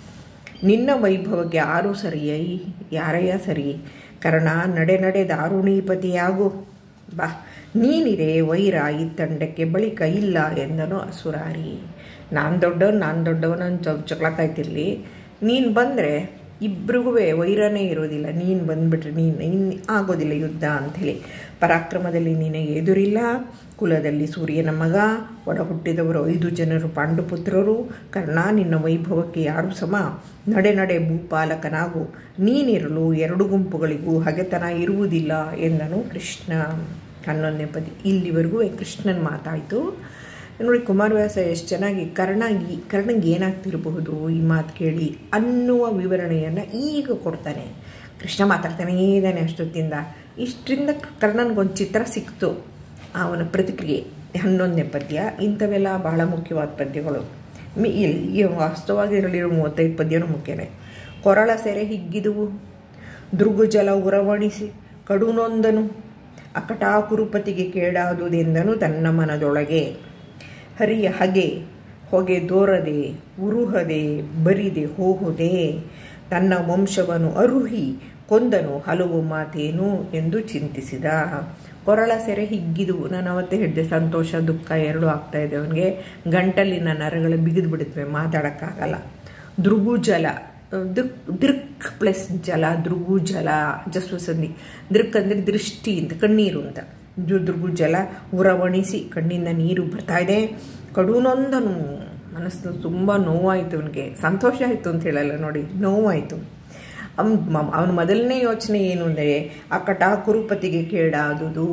ನಿನ್ನ ವೈಭವಕ್ಕೆ ಯಾರು ಸರಿಯೈ ಯಾರಯ್ಯ ಸರಿ ಕಾರಣ ನಡೆ ನಡೆ ದಾರುಣೀಪತಿಯಾಗು ಬಾ ನೀನಿರೆ ವೈರ ಈ ತಂಡಕ್ಕೆ ಬಳಿಕ ಇಲ್ಲ ಎಂದನು ಅಸುರಾರಿ ನಾನು ದೊಡ್ಡವನು ನಾನು ದೊಡ್ಡವನು ಅಂತ ಚಕ್ಲಕ್ಕಾಯ್ತಿರ್ಲಿ ನೀನು ಬಂದರೆ ಇಬ್ರಿಗೂ ವೈರನೇ ಇರೋದಿಲ್ಲ ನೀನು ಬಂದುಬಿಟ್ರೆ ನೀನು ಇನ್ನು ಆಗೋದಿಲ್ಲ ಯುದ್ಧ ಅಂಥೇಳಿ ಪರಾಕ್ರಮದಲ್ಲಿ ನಿನಗೆ ಎದುರಿಲ್ಲ ಕುಲದಲ್ಲಿ ಸೂರ್ಯನ ಮಗ ಒಡ ಹುಟ್ಟಿದವರು ಐದು ಜನರು ಪಾಂಡುಪುತ್ರರು ಕರ್ಣ ನಿನ್ನ ವೈಭವಕ್ಕೆ ಯಾರು ಸಮ ನಡೆ ನಡೆ ಭೂಪಾಲಕನಾಗು ನೀನಿರಲು ಎರಡು ಗುಂಪುಗಳಿಗೂ ಹಗೆತನ ಇರುವುದಿಲ್ಲ ಎಂದನು ಕೃಷ್ಣ ಹನ್ನೊಂದನೇ ಪದಿ ಇಲ್ಲಿವರೆಗೂ ಕೃಷ್ಣನ ಮಾತಾಯಿತು ನೋಡಿ ಕುಮಾರವ್ಯಾಸ ಎಷ್ಟು ಚೆನ್ನಾಗಿ ಕರ್ಣಗಿ ಕರ್ಣಗೆ ಏನಾಗ್ತಿರಬಹುದು ಈ ಮಾತು ಕೇಳಿ ಅನ್ನುವ ವಿವರಣೆಯನ್ನು ಈಗ ಕೊಡ್ತಾನೆ ಕೃಷ್ಣ ಮಾತಾಡ್ತಾನೇ ಇದ್ದಾನೆ ಅಷ್ಟೊತ್ತಿಂದ ಇಷ್ಟರಿಂದ ಕರ್ಣನಿಗೊಂದು ಚಿತ್ರ ಸಿಕ್ತು ಅವನ ಪ್ರತಿಕ್ರಿಯೆ ಹನ್ನೊಂದನೇ ಪದ್ಯ ಇಂಥವೆಲ್ಲ ಬಹಳ ಮುಖ್ಯವಾದ ಪದ್ಯಗಳು ಮಿ ಇಲ್ಲಿ ವಾಸ್ತವವಾಗಿ ಇರಲಿರೋ ಮೂವತ್ತೈದು ಪದ್ಯನೂ ಮುಖ್ಯನೇ ಕೊರಳ ಸೆರೆ ಹಿಗ್ಗಿದುವು ದೃಗುಜಲ ಉರವಣಿಸಿ ಕಡುನೊಂದನು ಅಕಟಾ ಕುರುಪತಿಗೆ ಕೇಡಾದುದೆಂದನು ತನ್ನ ಮನದೊಳಗೆ ಹರಿಯ ಹಗೆ ಹೊಗೆ ದೋರದೆ ಉರುಹದೆ ಬರಿದೆ ಹೋಹುದೆ ತನ್ನ ವಂಶವನ್ನು ಅರುಹಿ ಕೊಂದನು ಹಲವು ಮಾತೇನು ಎಂದು ಚಿಂತಿಸಿದ ಕೊರಳ ಸೆರೆ ಹಿಗ್ಗಿದುವು ನಾನು ಅವತ್ತೇ ಹೇಳಿದೆ ಸಂತೋಷ ದುಃಖ ಎರಡೂ ಆಗ್ತಾ ಇದೆ ಅವನಿಗೆ ಗಂಟಲಿನ ನರಗಳು ಬಿಗಿದು ಬಿಡುತ್ತವೆ ಮಾತಾಡೋಕ್ಕಾಗಲ್ಲ ದೃಗು ಜಲ ದೃಕ್ ದೃಕ್ ಪ್ಲಸ್ ಜಲ ದೃಗು ಜಲ ಜಸ್ವ ಸಂಧಿ ದೃಕ್ ಅಂದರೆ ದೃಷ್ಟಿ ಅಂತ ಕಣ್ಣೀರು ಅಂತ ದೃಗು ಜಲ ಉರವಣಿಸಿ ಕಣ್ಣಿಂದ ನೀರು ಬರ್ತಾ ಇದೆ ಕಡುನೊಂದನು ಮನಸ್ಸು ತುಂಬ ನೋವಾಯಿತು ಅವನಿಗೆ ಸಂತೋಷ ಆಯಿತು ಅಂತ ಹೇಳಲ್ಲ ನೋಡಿ ನೋವಾಯಿತು ಅವನ ಅವನ ಮೊದಲನೇ ಯೋಚನೆ ಏನು ಅಂದರೆ ಆ ಕಟಾ ಕುರುಪತಿಗೆ ಕೇಡಾದುದು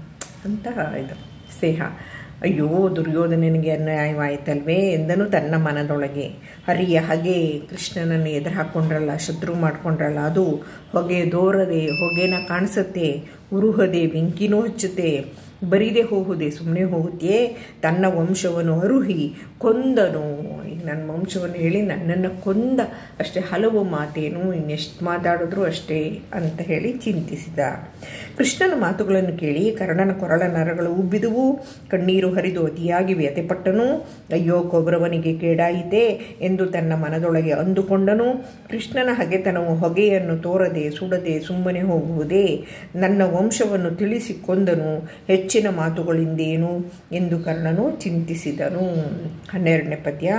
ಅಂತ ಇದು ಸ್ನೇಹ ಅಯ್ಯೋ ದುರ್ಯೋಧನನಿಗೆ ಅನ್ಯಾಯವಾಯಿತಲ್ವೇ ಎಂದನು ತನ್ನ ಮನದೊಳಗೆ ಹರಿಯ ಹಾಗೆ ಕೃಷ್ಣನನ್ನು ಎದುರು ಹಾಕ್ಕೊಂಡ್ರಲ್ಲ ಶತ್ರು ಮಾಡ್ಕೊಂಡ್ರಲ್ಲ ಅದು ಹೊಗೆ ದೋರದೆ ಹೊಗೆನ ಕಾಣಿಸುತ್ತೆ ಉರುಹದೆ ಬೆಂಕಿನೂ ಹಚ್ಚುತ್ತೆ ಬರಿದೆ ಹೋಗುದೆ ಸುಮ್ಮನೆ ಹೋಗುತ್ತೇ ತನ್ನ ವಂಶವನ್ನು ಅರುಹಿ ಕೊಂದನು ಈಗ ನನ್ನ ವಂಶವನ್ನು ಹೇಳಿ ನನ್ನನ್ನು ಕೊಂದ ಅಷ್ಟೇ ಹಲವು ಮಾತೇನು ಇನ್ನೆಷ್ಟು ಮಾತಾಡಿದ್ರು ಅಷ್ಟೇ ಅಂತ ಹೇಳಿ ಚಿಂತಿಸಿದ ಕೃಷ್ಣನ ಮಾತುಗಳನ್ನು ಕೇಳಿ ಕರ್ಣನ ಕೊರಳ ನರಗಳು ಉಬ್ಬಿದುವು ಕಣ್ಣೀರು ಹರಿದು ಅತಿಯಾಗಿ ವ್ಯಥೆಪಟ್ಟನು ಅಯ್ಯೋ ಕೌರವನಿಗೆ ಕೇಡಾಯಿತೆ ಎಂದು ತನ್ನ ಮನದೊಳಗೆ ಅಂದುಕೊಂಡನು ಕೃಷ್ಣನ ಹಗೆತನವು ಹೊಗೆಯನ್ನು ತೋರದೆ ಸುಡದೆ ಸುಮ್ಮನೆ ಹೋಗುವುದೇ ನನ್ನ ವಂಶವನ್ನು ತಿಳಿಸಿ ಕೊಂದನು ಹೆಚ್ಚಿನ ಮಾತುಗಳಿಂದೇನು ಎಂದು ಕರ್ಣನು ಚಿಂತಿಸಿದನು ಹನ್ನೆರಡನೇ ಪದ್ಯ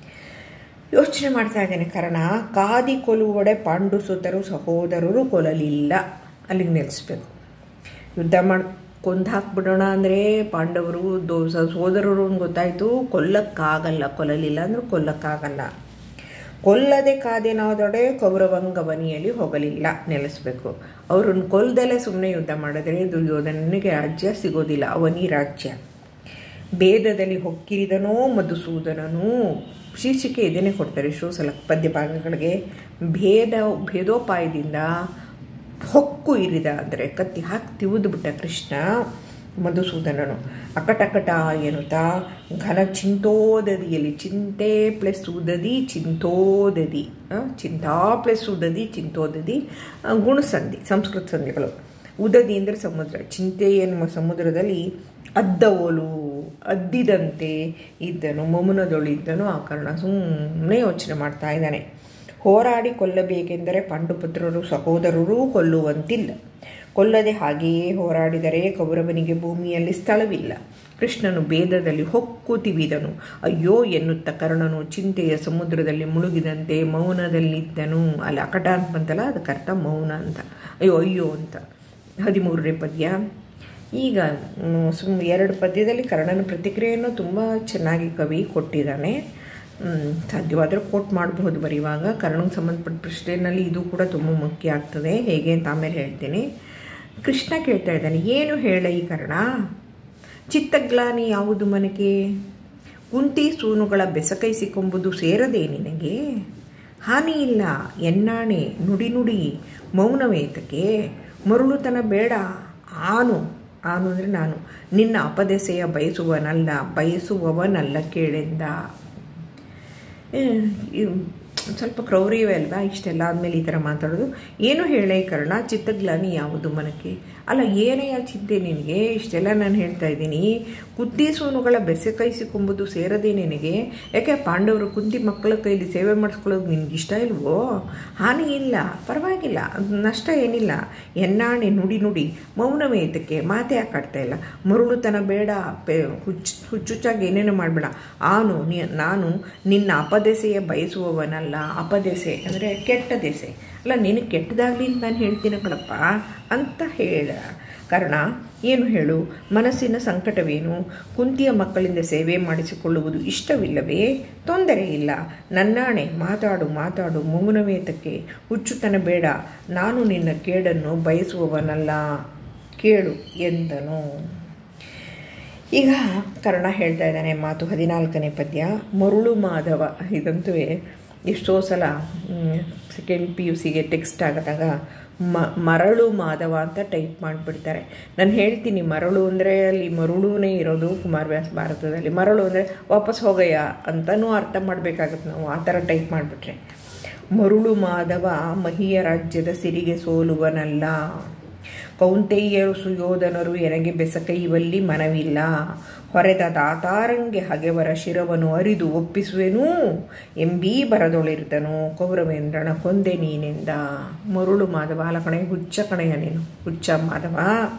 ಯೋಚನೆ ಮಾಡ್ತಾ ಇದ್ದೇನೆ ಕರ್ಣ ಕಾದಿ ಕೊಲುವಡೆ ಪಾಂಡು ಸುತರು ಸಹೋದರರು ಕೊಲಲಿಲ್ಲ ಅಲ್ಲಿಗೆ ನಿಲ್ಲಿಸ್ಬೇಕು ಯುದ್ಧ ಮಾಡಿ ಕೊಂದು ಹಾಕ್ಬಿಡೋಣ ಅಂದರೆ ಪಾಂಡವರು ದೋ ಸೋದರರು ಅಂತ ಗೊತ್ತಾಯಿತು ಕೊಲ್ಲಕ್ಕಾಗಲ್ಲ ಕೊಲ್ಲಲಿಲ್ಲ ಅಂದ್ರೆ ಕೊಲ್ಲಕ್ಕಾಗಲ್ಲ ಕೊಲ್ಲದೆ ಕಾದೇನಾದೊಡೆ ಕೌರವಂಗ ಬನಿಯಲ್ಲಿ ಹೋಗಲಿಲ್ಲ ನೆಲೆಸಬೇಕು ಅವ್ರನ್ನ ಕೊಲ್ದಲ್ಲೇ ಸುಮ್ಮನೆ ಯುದ್ಧ ಮಾಡಿದ್ರೆ ದುರ್ಯೋಧನನಿಗೆ ರಾಜ್ಯ ಸಿಗೋದಿಲ್ಲ ಅವನಿ ರಾಜ್ಯ ಭೇದದಲ್ಲಿ ಹೊಕ್ಕಿರಿದನೋ ಮಧುಸೂದನನು ಶೀರ್ಷಿಕೆ ಇದನ್ನೇ ಕೊಡ್ತಾರೆ ಎಷ್ಟೋ ಸಲ ಪದ್ಯ ಭಾಗಗಳಿಗೆ ಭೇದ ಭೇದೋಪಾಯದಿಂದ ಹೊಕ್ಕು ಇರಿದ ಅಂದರೆ ಕತ್ತಿ ಹಾಕಿ ತಿವಿದುಬಿಟ್ಟ ಕೃಷ್ಣ ಮಧುಸೂದನನು ಅಕಟಕಟ ಎನ್ನುತ್ತಾ ಘನ ಚಿಂತೋದದಿಯಲ್ಲಿ ಚಿಂತೆ ಪ್ಲಸ್ ಉದದಿ ಚಿಂತೋದದಿ ಚಿಂತಾ ಪ್ಲಸ್ ಉದದಿ ಚಿಂತೋದದಿ ಗುಣಸಂಧಿ ಸಂಸ್ಕೃತ ಸಂಧಿಗಳು ಉದದಿ ಅಂದರೆ ಸಮುದ್ರ ಚಿಂತೆ ಎನ್ನುವ ಸಮುದ್ರದಲ್ಲಿ ಅದ್ದವೋಲು ಅದ್ದಿದಂತೆ ಇದ್ದನು ಮೌನದೊಳಿದ್ದನು ಆ ಕಾರಣ ಸುಮ್ಮನೆ ಯೋಚನೆ ಮಾಡ್ತಾ ಇದ್ದಾನೆ ಹೋರಾಡಿ ಕೊಲ್ಲಬೇಕೆಂದರೆ ಪಾಂಡುಪುತ್ರರು ಸಹೋದರರೂ ಕೊಲ್ಲುವಂತಿಲ್ಲ ಕೊಲ್ಲದೆ ಹಾಗೆಯೇ ಹೋರಾಡಿದರೆ ಕೌರವನಿಗೆ ಭೂಮಿಯಲ್ಲಿ ಸ್ಥಳವಿಲ್ಲ ಕೃಷ್ಣನು ಭೇದದಲ್ಲಿ ಹೊಕ್ಕು ತಿವಿದನು ಅಯ್ಯೋ ಎನ್ನುತ್ತ ಕರ್ಣನು ಚಿಂತೆಯ ಸಮುದ್ರದಲ್ಲಿ ಮುಳುಗಿದಂತೆ ಮೌನದಲ್ಲಿದ್ದನು ಅಲ್ಲಿ ಅಕಟ ಅಂತ ಬಂತಲ್ಲ ಅದಕ್ಕೆ ಅರ್ಥ ಮೌನ ಅಂತ ಅಯ್ಯೋ ಅಯ್ಯೋ ಅಂತ ಹದಿಮೂರನೇ ಪದ್ಯ ಈಗ ಸುಮ್ ಎರಡು ಪದ್ಯದಲ್ಲಿ ಕರ್ಣನ ಪ್ರತಿಕ್ರಿಯೆಯನ್ನು ತುಂಬ ಚೆನ್ನಾಗಿ ಕವಿ ಕೊಟ್ಟಿದ್ದಾನೆ ಸಾಧ್ಯವಾದರೆ ಕೋಟ್ ಮಾಡಬಹುದು ಬರೆಯುವಾಗ ಕರ್ಣಕ್ಕೆ ಸಂಬಂಧಪಟ್ಟ ಪ್ರಶ್ನೆಯಲ್ಲಿ ಇದು ಕೂಡ ತುಂಬ ಮುಖ್ಯ ಆಗ್ತದೆ ಹೇಗೆ ಅಂತ ಆಮೇಲೆ ಹೇಳ್ತೀನಿ ಕೃಷ್ಣ ಕೇಳ್ತಾ ಇದ್ದಾನೆ ಏನು ಹೇಳ ಈ ಕರ್ಣ ಚಿತ್ತಗ್ಲಾನಿ ಯಾವುದು ಮನಕೆ ಕುಂತಿ ಸೂನುಗಳ ಬೆಸಕೈಸಿಕೊಂಬುದು ಸೇರದೆ ನಿನಗೆ ಹಾನಿ ಇಲ್ಲ ಎನ್ನಾಣೆ ನುಡಿ ನುಡಿ ಮೌನವೇತಕ್ಕೆ ಮರುಳುತನ ಬೇಡ ಆನು ಆನು ಅಂದರೆ ನಾನು ನಿನ್ನ ಅಪದೆಸೆಯ ಬಯಸುವನಲ್ಲ ಬಯಸುವವನಲ್ಲ ಕೇಳೆಂದ ಸ್ವಲ್ಪ ಕ್ರೌರ್ಯವೇ ಅಲ್ವಾ ಇಷ್ಟೆಲ್ಲ ಆದಮೇಲೆ ಈ ಥರ ಮಾತಾಡೋದು ಏನು ಹೇಳೇ ಕರ್ಣ ಚಿತ್ತಗ್ಲಾನಿ ಯಾವುದು ಮನಕ್ಕೆ ಅಲ್ಲ ಏನೇ ಆ ಚಿಂತೆ ನಿನಗೆ ಇಷ್ಟೆಲ್ಲ ನಾನು ಹೇಳ್ತಾ ಇದ್ದೀನಿ ಕುಂತಿ ಸೋನುಗಳ ಬೆಸೆ ಕೈಸಿಕೊಂಬುದು ಸೇರದೆ ನಿನಗೆ ಯಾಕೆ ಪಾಂಡವರು ಕುಂತಿ ಮಕ್ಕಳ ಕೈಲಿ ಸೇವೆ ಮಾಡಿಸ್ಕೊಳ್ಳೋದು ನಿನ್ಗೆ ಇಷ್ಟ ಇಲ್ವೋ ಹಾನಿ ಇಲ್ಲ ಪರವಾಗಿಲ್ಲ ನಷ್ಟ ಏನಿಲ್ಲ ಎನ್ನಾಣೆ ನುಡಿ ನುಡಿ ಮೌನವೇ ಇದಕ್ಕೆ ಮಾತೇ ಯಾಕಾಡ್ತಾ ಇಲ್ಲ ಮರುಳುತನ ಬೇಡ ಪೆ ಹುಚ್ಚು ಹುಚ್ಚುಚ್ಚಾಗಿ ಏನೇನು ಮಾಡಬೇಡ ಆನು ನೀ ನಾನು ನಿನ್ನ ಅಪದೆಸೆಯ ಬಯಸುವವನಲ್ಲ ಅಪದೆಸೆ ಅಂದರೆ ಕೆಟ್ಟ ದೆಸೆ ಅಲ್ಲ ನಿನಗೆ ಕೆಟ್ಟದಾಗಲಿ ಅಂತ ನಾನು ಹೇಳ್ತೀನಿ ಕಣಪ್ಪ ಅಂತ ಹೇಳ ಕಾರಣ ಏನು ಹೇಳು ಮನಸ್ಸಿನ ಸಂಕಟವೇನು ಕುಂತಿಯ ಮಕ್ಕಳಿಂದ ಸೇವೆ ಮಾಡಿಸಿಕೊಳ್ಳುವುದು ಇಷ್ಟವಿಲ್ಲವೇ ತೊಂದರೆ ಇಲ್ಲ ನನ್ನಾಣೆ ಮಾತಾಡು ಮಾತಾಡು ಮೌನವೇತಕ್ಕೆ ಹುಚ್ಚುತನ ಬೇಡ ನಾನು ನಿನ್ನ ಕೇಡನ್ನು ಬಯಸುವವನಲ್ಲ ಕೇಳು ಎಂದನು ಈಗ ಕರ್ಣ ಹೇಳ್ತಾ ಇದ್ದಾನೆ ಮಾತು ಹದಿನಾಲ್ಕನೇ ಪದ್ಯ ಮರುಳು ಮಾಧವ ಇದಂತೂ ಎಷ್ಟೋ ಸಲ ಸೆಕೆಂಡ್ ಪಿ ಯು ಸಿಗೆ ಟೆಕ್ಸ್ಟ್ ಆಗಿದಾಗ ಮ ಮರಳು ಮಾಧವ ಅಂತ ಟೈಪ್ ಮಾಡಿಬಿಡ್ತಾರೆ ನಾನು ಹೇಳ್ತೀನಿ ಮರಳು ಅಂದರೆ ಅಲ್ಲಿ ಮರುಳುನೇ ಇರೋದು ಕುಮಾರವ್ಯಾಸ ಭಾರತದಲ್ಲಿ ಮರಳು ಅಂದರೆ ವಾಪಸ್ ಹೋಗಯ್ಯ ಅಂತಲೂ ಅರ್ಥ ಮಾಡಬೇಕಾಗತ್ತೆ ನಾವು ಆ ಥರ ಟೈಪ್ ಮಾಡಿಬಿಟ್ರೆ ಮರುಳು ಮಾಧವ ಮಹಿಯ ರಾಜ್ಯದ ಸಿರಿಗೆ ಸೋಲುವನಲ್ಲ ಕೌಂತೆಯ್ಯರು ಸುಯೋಧನರು ಎನಗೆ ಬೆಸಕೈವಲ್ಲಿ ಮನವಿಲ್ಲ ಹೊರೆದ ದಾತಾರಂಗೆ ಹಗೆವರ ಶಿರವನ್ನು ಅರಿದು ಒಪ್ಪಿಸುವೆನೂ ಎಂಬೀ ಬರದೊಳಿರ್ದನು ಕೌರವೇಂದ್ರನ ಕೊಂದೆ ನೀನೆಂದ ಮರುಳು ಮಾಧವ ಅಲ ಕಣೆ ಹುಚ್ಚ ಕಣೆಯ ನೀನು ಹುಚ್ಚ ಮಾಧವ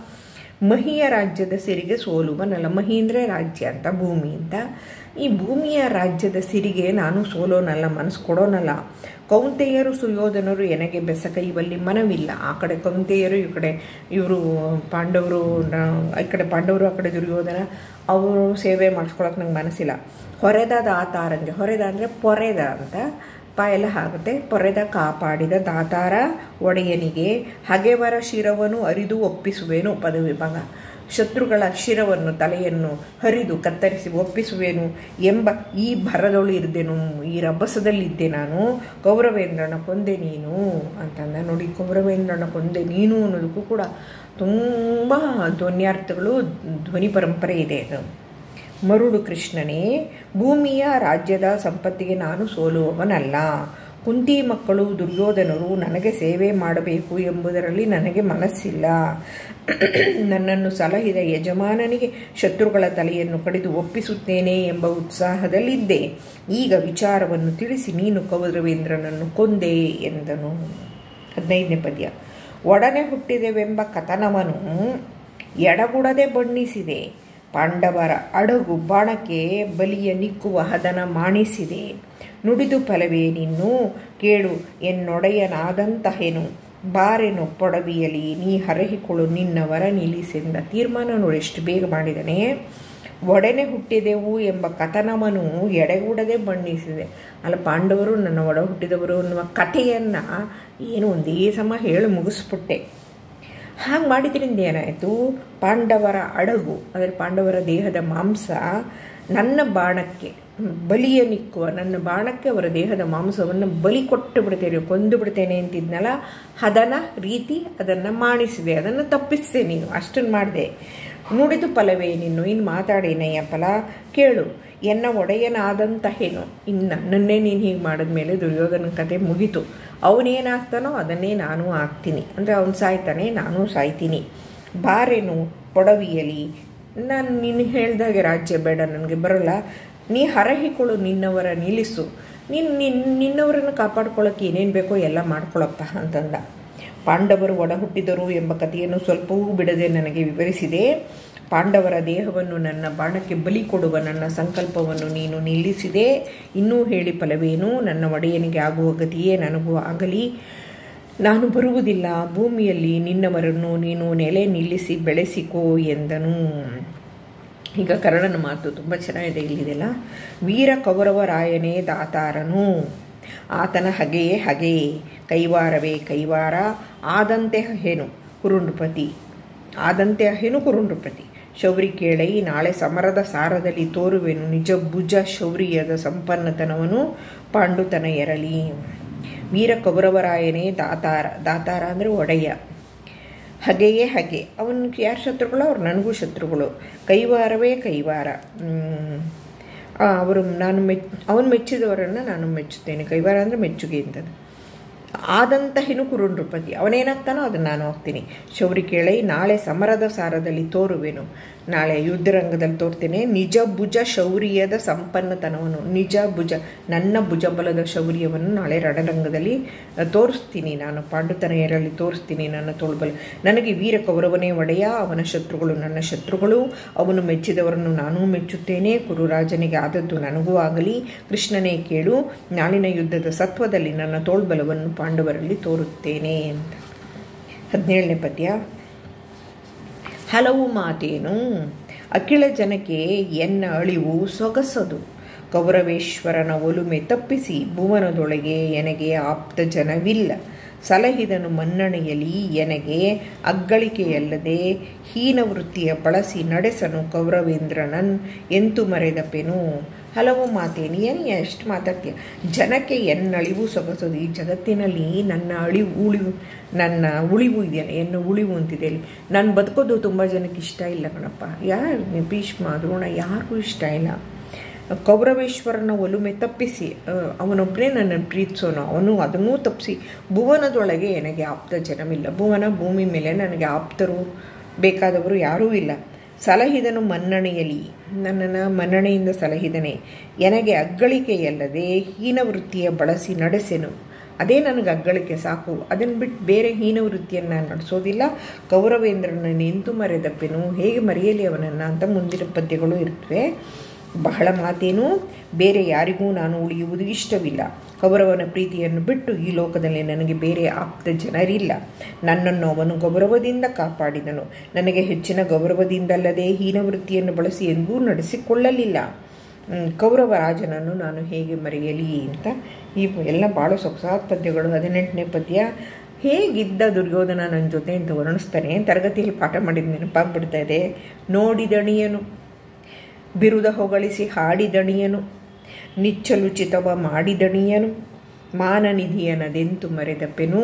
ಮಹಿಯ ರಾಜ್ಯದ ಸಿರಿಗೆ ಸೋಲುವನಲ್ಲ ಮಹಿ ಅಂದರೆ ರಾಜ್ಯ ಅಂತ ಭೂಮಿ ಅಂತ ಈ ಭೂಮಿಯ ರಾಜ್ಯದ ಸಿರಿಗೆ ನಾನು ಸೋಲೋನಲ್ಲ ಮನಸ್ಸು ಕೊಡೋನಲ್ಲ ಕೌಂತೆಯರು ಸುಯೋಧನರು ಎನಗೆ ಬೆಸಕೈವಲ್ಲಿ ಮನವಿಲ್ಲ ಆ ಕಡೆ ಕೌಂತೆಯರು ಈ ಕಡೆ ಇವರು ಪಾಂಡವರು ಈ ಕಡೆ ಪಾಂಡವರು ಆ ಕಡೆ ದುರ್ಯೋಧನ ಅವರು ಸೇವೆ ಮಾಡಿಸ್ಕೊಳಕ್ಕೆ ನಂಗೆ ಮನಸ್ಸಿಲ್ಲ ಹೊರೆದ ದಾತಾರಂಗೆ ಹೊರೆದ ಅಂದರೆ ಪೊರೆದ ಅಂತ ಪ ಎಲ್ಲ ಆಗುತ್ತೆ ಪೊರೆದ ಕಾಪಾಡಿದ ದಾತಾರ ಒಡೆಯನಿಗೆ ಹಗೆವರ ಶಿರವನ್ನು ಅರಿದು ಒಪ್ಪಿಸುವೇನು ಪದವಿಭಾಗ ಶತ್ರುಗಳ ಶಿರವನ್ನು ತಲೆಯನ್ನು ಹರಿದು ಕತ್ತರಿಸಿ ಒಪ್ಪಿಸುವೆನು ಎಂಬ ಈ ಭರದೊಳಿರ್ದೆನು ಈ ರಭಸದಲ್ಲಿದ್ದೆ ನಾನು ಕೌರವೇಂದ್ರನ ಕೊಂದೆ ನೀನು ಅಂತಂದ ನೋಡಿ ಕೌರವೇಂದ್ರನ ಕೊಂದೆ ನೀನು ಅನ್ನೋದಕ್ಕೂ ಕೂಡ ತುಂಬ ಧ್ವನ್ಯಾರ್ಥಗಳು ಧ್ವನಿ ಪರಂಪರೆ ಇದೆ ಅದು ಮರುಳು ಕೃಷ್ಣನೇ ಭೂಮಿಯ ರಾಜ್ಯದ ಸಂಪತ್ತಿಗೆ ನಾನು ಸೋಲುವವನಲ್ಲ ಕುಂತಿ ಮಕ್ಕಳು ದುರ್ಯೋಧನರು ನನಗೆ ಸೇವೆ ಮಾಡಬೇಕು ಎಂಬುದರಲ್ಲಿ ನನಗೆ ಮನಸ್ಸಿಲ್ಲ ನನ್ನನ್ನು ಸಲಹಿದ ಯಜಮಾನನಿಗೆ ಶತ್ರುಗಳ ತಲೆಯನ್ನು ಕಡಿದು ಒಪ್ಪಿಸುತ್ತೇನೆ ಎಂಬ ಉತ್ಸಾಹದಲ್ಲಿದ್ದೆ ಈಗ ವಿಚಾರವನ್ನು ತಿಳಿಸಿ ನೀನು ಕೌರವೇಂದ್ರನನ್ನು ಕೊಂದೆ ಎಂದನು ಹದಿನೈದನೇ ಪದ್ಯ ಒಡನೆ ಹುಟ್ಟಿದೆವೆಂಬ ಕಥನವನು ಎಡಗುಡದೆ ಬಣ್ಣಿಸಿದೆ ಪಾಂಡವರ ಅಡಗು ಬಾಣಕ್ಕೆ ಬಲಿಯ ನಿಕ್ಕುವ ಹದನ ಮಾಣಿಸಿದೆ ನುಡಿದು ಫಲವೇ ನಿನ್ನು ಕೇಳು ಎನ್ನೊಡೆಯನಾದಂತಹೆನು ಬಾರೆನು ಪೊಡವಿಯಲಿ ನೀ ಹರಹಿಕೊಳ್ಳು ನಿನ್ನವರ ನಿಲ್ಲಿಸೆಂದ ತೀರ್ಮಾನ ನೋಡಿ ಎಷ್ಟು ಬೇಗ ಮಾಡಿದ್ದಾನೆ ಒಡನೆ ಹುಟ್ಟಿದೆವು ಎಂಬ ಕಥನವನ್ನು ಎಡೆಗೂಡದೆ ಬಣ್ಣಿಸಿದೆ ಅಲ್ಲ ಪಾಂಡವರು ನನ್ನ ಒಡ ಹುಟ್ಟಿದವರು ಅನ್ನುವ ಕಥೆಯನ್ನು ಏನು ಒಂದೇ ಸಮ ಹೇಳಿ ಮುಗಿಸ್ಬಿಟ್ಟೆ ಹಾಗೆ ಮಾಡಿದ್ರಿಂದ ಏನಾಯಿತು ಪಾಂಡವರ ಅಡಗು ಅಂದರೆ ಪಾಂಡವರ ದೇಹದ ಮಾಂಸ ನನ್ನ ಬಾಣಕ್ಕೆ ಬಲಿಯನಿಕ್ಕುವ ನನ್ನ ಬಾಣಕ್ಕೆ ಅವರ ದೇಹದ ಮಾಂಸವನ್ನು ಬಲಿ ಕೊಟ್ಟು ಬಿಡ್ತೇನೆ ಕೊಂದು ಬಿಡ್ತೇನೆ ಅಂತಿದ್ನಲ್ಲ ಅದನ್ನ ರೀತಿ ಅದನ್ನು ಮಾಡಿಸಿದೆ ಅದನ್ನು ತಪ್ಪಿಸಿದೆ ನೀನು ಅಷ್ಟನ್ನು ಮಾಡಿದೆ ನುಡಿದು ಫಲವೇ ನೀನು ಇನ್ನು ಮಾತಾಡೇನಯ್ಯ ಫಲ ಕೇಳು ಎನ್ನ ಒಡೆಯನಾದಂತಹೇನು ಇನ್ನು ನನ್ನನ್ನೇ ನೀನು ಹೀಗೆ ಮಾಡಿದ್ಮೇಲೆ ದುರ್ಯೋಧನ ಕತೆ ಮುಗೀತು ಅವನೇನಾಗ್ತಾನೋ ಅದನ್ನೇ ನಾನು ಆಗ್ತೀನಿ ಅಂದರೆ ಅವನು ಸಾಯ್ತಾನೆ ನಾನು ಸಾಯ್ತೀನಿ ಬಾರೇನು ಪೊಡವಿಯಲಿ ನಾನು ನೀನು ಹೇಳ್ದಾಗೆ ರಾಜ್ಯ ಬೇಡ ನನಗೆ ಬರೋಲ್ಲ ನೀ ಹರಹಿಕೊಳ್ಳು ನಿನ್ನವರ ನಿಲ್ಲಿಸು ನೀನು ನಿನ್ನ ನಿನ್ನವರನ್ನು ಕಾಪಾಡ್ಕೊಳ್ಳೋಕೆ ಏನೇನು ಬೇಕೋ ಎಲ್ಲ ಮಾಡ್ಕೊಳಪ್ಪ ಅಂತಂದ ಪಾಂಡವರು ಒಡ ಹುಟ್ಟಿದರು ಎಂಬ ಕಥೆಯನ್ನು ಸ್ವಲ್ಪವೂ ಬಿಡದೆ ನನಗೆ ವಿವರಿಸಿದೆ ಪಾಂಡವರ ದೇಹವನ್ನು ನನ್ನ ಬಾಣಕ್ಕೆ ಬಲಿ ಕೊಡುವ ನನ್ನ ಸಂಕಲ್ಪವನ್ನು ನೀನು ನಿಲ್ಲಿಸಿದೆ ಇನ್ನೂ ಹೇಳಿ ಫಲವೇನು ನನ್ನ ಒಡೆಯನಿಗೆ ಆಗುವ ಗತಿಯೇ ನನಗೂ ಆಗಲಿ ನಾನು ಬರುವುದಿಲ್ಲ ಭೂಮಿಯಲ್ಲಿ ನಿನ್ನವರನ್ನು ನೀನು ನೆಲೆ ನಿಲ್ಲಿಸಿ ಬೆಳೆಸಿಕೋ ಎಂದನು ಈಗ ಕರ್ಣನ ಮಾತು ತುಂಬ ಚೆನ್ನಾಗಿದೆ ಇಲ್ಲಿದೆಲ್ಲ ವೀರ ಕೌರವರಾಯನೇ ದಾತಾರನು ಆತನ ಹಗೆಯೇ ಹಗೆ ಕೈವಾರವೇ ಕೈವಾರ ಆದಂತೆ ಹೇನು ಕುರುಂಡುಪತಿ ಆದಂತೆ ಹೇನು ಕುರುಂಡುಪತಿ ಶೌರಿ ಕೇಳೈ ನಾಳೆ ಸಮರದ ಸಾರದಲ್ಲಿ ತೋರುವೆನು ನಿಜ ಭುಜ ಶೌರ್ಯದ ಸಂಪನ್ನತನವನು ಪಾಂಡುತನ ಎರಲಿ ವೀರ ಕೌರವರಾಯನೇ ದಾತಾರ ದಾತಾರ ಅಂದರೆ ಒಡೆಯ ಹಗೆಯೇ ಹಗೆ ಅವನಿಗೆ ಯಾರು ಶತ್ರುಗಳು ಅವ್ರು ನನಗೂ ಶತ್ರುಗಳು ಕೈವಾರವೇ ಕೈವಾರ ಅವರು ನಾನು ಮೆಚ್ ಅವನು ಮೆಚ್ಚಿದವರನ್ನು ನಾನು ಮೆಚ್ಚುತ್ತೇನೆ ಕೈವಾರ ಅಂದರೆ ಮೆಚ್ಚುಗೆ ಅಂತದ್ದು ಆದಂತ ಹೆನು ಕುರುಂಡ್ರುಪತಿ ಅವನೇನಾಗ್ತಾನೋ ಅದನ್ನು ನಾನು ಹೋಗ್ತೀನಿ ಶೌರಿ ಕೇಳೈ ನಾಳೆ ಸಮರದ ಸಾರದಲ್ಲಿ ತೋರುವೆನು ನಾಳೆ ಯುದ್ಧರಂಗದಲ್ಲಿ ತೋರ್ತೇನೆ ನಿಜ ಭುಜ ಶೌರ್ಯದ ಸಂಪನ್ನತನವನ್ನು ನಿಜ ಭುಜ ನನ್ನ ಭುಜಬಲದ ಶೌರ್ಯವನ್ನು ನಾಳೆ ರಣರಂಗದಲ್ಲಿ ತೋರಿಸ್ತೀನಿ ನಾನು ಪಾಂಡುತನೆಯರಲ್ಲಿ ತೋರಿಸ್ತೀನಿ ನನ್ನ ತೋಳ್ಬಲ ನನಗೆ ವೀರ ಕೌರವನೇ ಒಡೆಯ ಅವನ ಶತ್ರುಗಳು ನನ್ನ ಶತ್ರುಗಳು ಅವನು ಮೆಚ್ಚಿದವರನ್ನು ನಾನೂ ಮೆಚ್ಚುತ್ತೇನೆ ಕುರುರಾಜನಿಗೆ ಆದದ್ದು ನನಗೂ ಆಗಲಿ ಕೃಷ್ಣನೇ ಕೇಳು ನಾಳಿನ ಯುದ್ಧದ ಸತ್ವದಲ್ಲಿ ನನ್ನ ತೋಳ್ಬಲವನ್ನು ಪಾಂಡವರಲ್ಲಿ ತೋರುತ್ತೇನೆ ಅಂತ ಹದಿನೇಳನೇ ಪದ್ಯ ಹಲವು ಮಾತೇನು ಅಖಿಳ ಜನಕ್ಕೆ ಎನ್ನ ಅಳಿವು ಸೊಗಸದು ಕೌರವೇಶ್ವರನ ಒಲುಮೆ ತಪ್ಪಿಸಿ ಭುವನದೊಳಗೆ ಎನಗೆ ಆಪ್ತ ಜನವಿಲ್ಲ ಸಲಹಿದನು ಮನ್ನಣೆಯಲಿ ಎನಗೆ ಅಗ್ಗಳಿಕೆಯಲ್ಲದೆ ಹೀನವೃತ್ತಿಯ ಬಳಸಿ ನಡೆಸನು ಕೌರವೇಂದ್ರನನ್ ಎಂತು ಮರೆದಪೆನು ಹಲವು ಮಾತೇನು ಏನು ಎಷ್ಟು ಮಾತಾಡ್ತೀಯ ಜನಕ್ಕೆ ಎನ್ನಳಿವು ಸೊಗಸೋದು ಈ ಜಗತ್ತಿನಲ್ಲಿ ನನ್ನ ಅಳಿವು ಉಳಿವು ನನ್ನ ಉಳಿವು ಇದೆಯಲ್ಲ ಎನ್ನು ಉಳಿವು ಅಂತಿದೆ ಇಲ್ಲಿ ನಾನು ಬದುಕೋದು ತುಂಬ ಜನಕ್ಕೆ ಇಷ್ಟ ಇಲ್ಲ ಕಣಪ್ಪ ಯಾರು ಭೀಷ್ಮ ದ್ರೋಣ ಯಾರಿಗೂ ಇಷ್ಟ ಇಲ್ಲ ಕೌರವೇಶ್ವರನ ಒಲುಮೆ ತಪ್ಪಿಸಿ ಅವನೊಬ್ಬನೇ ನನ್ನನ್ನು ಪ್ರೀತಿಸೋನು ಅವನು ಅದನ್ನೂ ತಪ್ಪಿಸಿ ಭುವನದೊಳಗೆ ನನಗೆ ಆಪ್ತ ಜನವಿಲ್ಲ ಭುವನ ಭೂಮಿ ಮೇಲೆ ನನಗೆ ಆಪ್ತರು ಬೇಕಾದವರು ಯಾರೂ ಇಲ್ಲ ಸಲಹಿದನು ಮನ್ನಣೆಯಲಿ ನನ್ನನ್ನು ಮನ್ನಣೆಯಿಂದ ಸಲಹಿದನೆ ನನಗೆ ಅಗ್ಗಳಿಕೆಯಲ್ಲದೆ ಹೀನವೃತ್ತಿಯ ಬಳಸಿ ನಡೆಸೆನು ಅದೇ ನನಗೆ ಅಗ್ಗಳಿಕೆ ಸಾಕು ಅದನ್ನು ಬಿಟ್ಟು ಬೇರೆ ಹೀನವೃತ್ತಿಯನ್ನು ನಾನು ನಡೆಸೋದಿಲ್ಲ ಕೌರವೇಂದ್ರನ ನಿಂತು ಮರೆದಪ್ಪೆನು ಹೇಗೆ ಮರೆಯಲಿ ಅವನನ್ನು ಅಂತ ಮುಂದಿನ ಪದ್ಯಗಳು ಇರ್ತವೆ ಬಹಳ ಮಾತೇನು ಬೇರೆ ಯಾರಿಗೂ ನಾನು ಉಳಿಯುವುದು ಇಷ್ಟವಿಲ್ಲ ಕೌರವನ ಪ್ರೀತಿಯನ್ನು ಬಿಟ್ಟು ಈ ಲೋಕದಲ್ಲಿ ನನಗೆ ಬೇರೆ ಆಪ್ತ ಜನರಿಲ್ಲ ನನ್ನನ್ನು ಅವನು ಗೌರವದಿಂದ ಕಾಪಾಡಿದನು ನನಗೆ ಹೆಚ್ಚಿನ ಗೌರವದಿಂದಲ್ಲದೆ ಹೀನವೃತ್ತಿಯನ್ನು ಬಳಸಿ ಎಂದೂ ನಡೆಸಿಕೊಳ್ಳಲಿಲ್ಲ ಕೌರವ ರಾಜನನ್ನು ನಾನು ಹೇಗೆ ಮರೆಯಲಿ ಅಂತ ಈ ಎಲ್ಲ ಭಾಳ ಸೊಗಸಾದ ಪದ್ಯಗಳು ಹದಿನೆಂಟನೇ ಪದ್ಯ ಹೇಗಿದ್ದ ದುರ್ಯೋಧನ ನನ್ನ ಜೊತೆ ಅಂತ ವರ್ಣಿಸ್ತಾನೆ ತರಗತಿಯಲ್ಲಿ ಪಾಠ ಮಾಡಿದ ನೆನಪಾಗ್ಬಿಡ್ತಾ ಇದೆ ನೋಡಿದಣಿಯನು ಬಿರುದ ಹೊಗಳಿಸಿ ಹಾಡಿದಣಿಯನು ನಿಚ್ಚಲುಚಿತವ ಮಾಡಿದಣಿಯನು ಮಾನನಿಧಿಯನದೆಂತು ಮರೆದಪ್ಪೆನು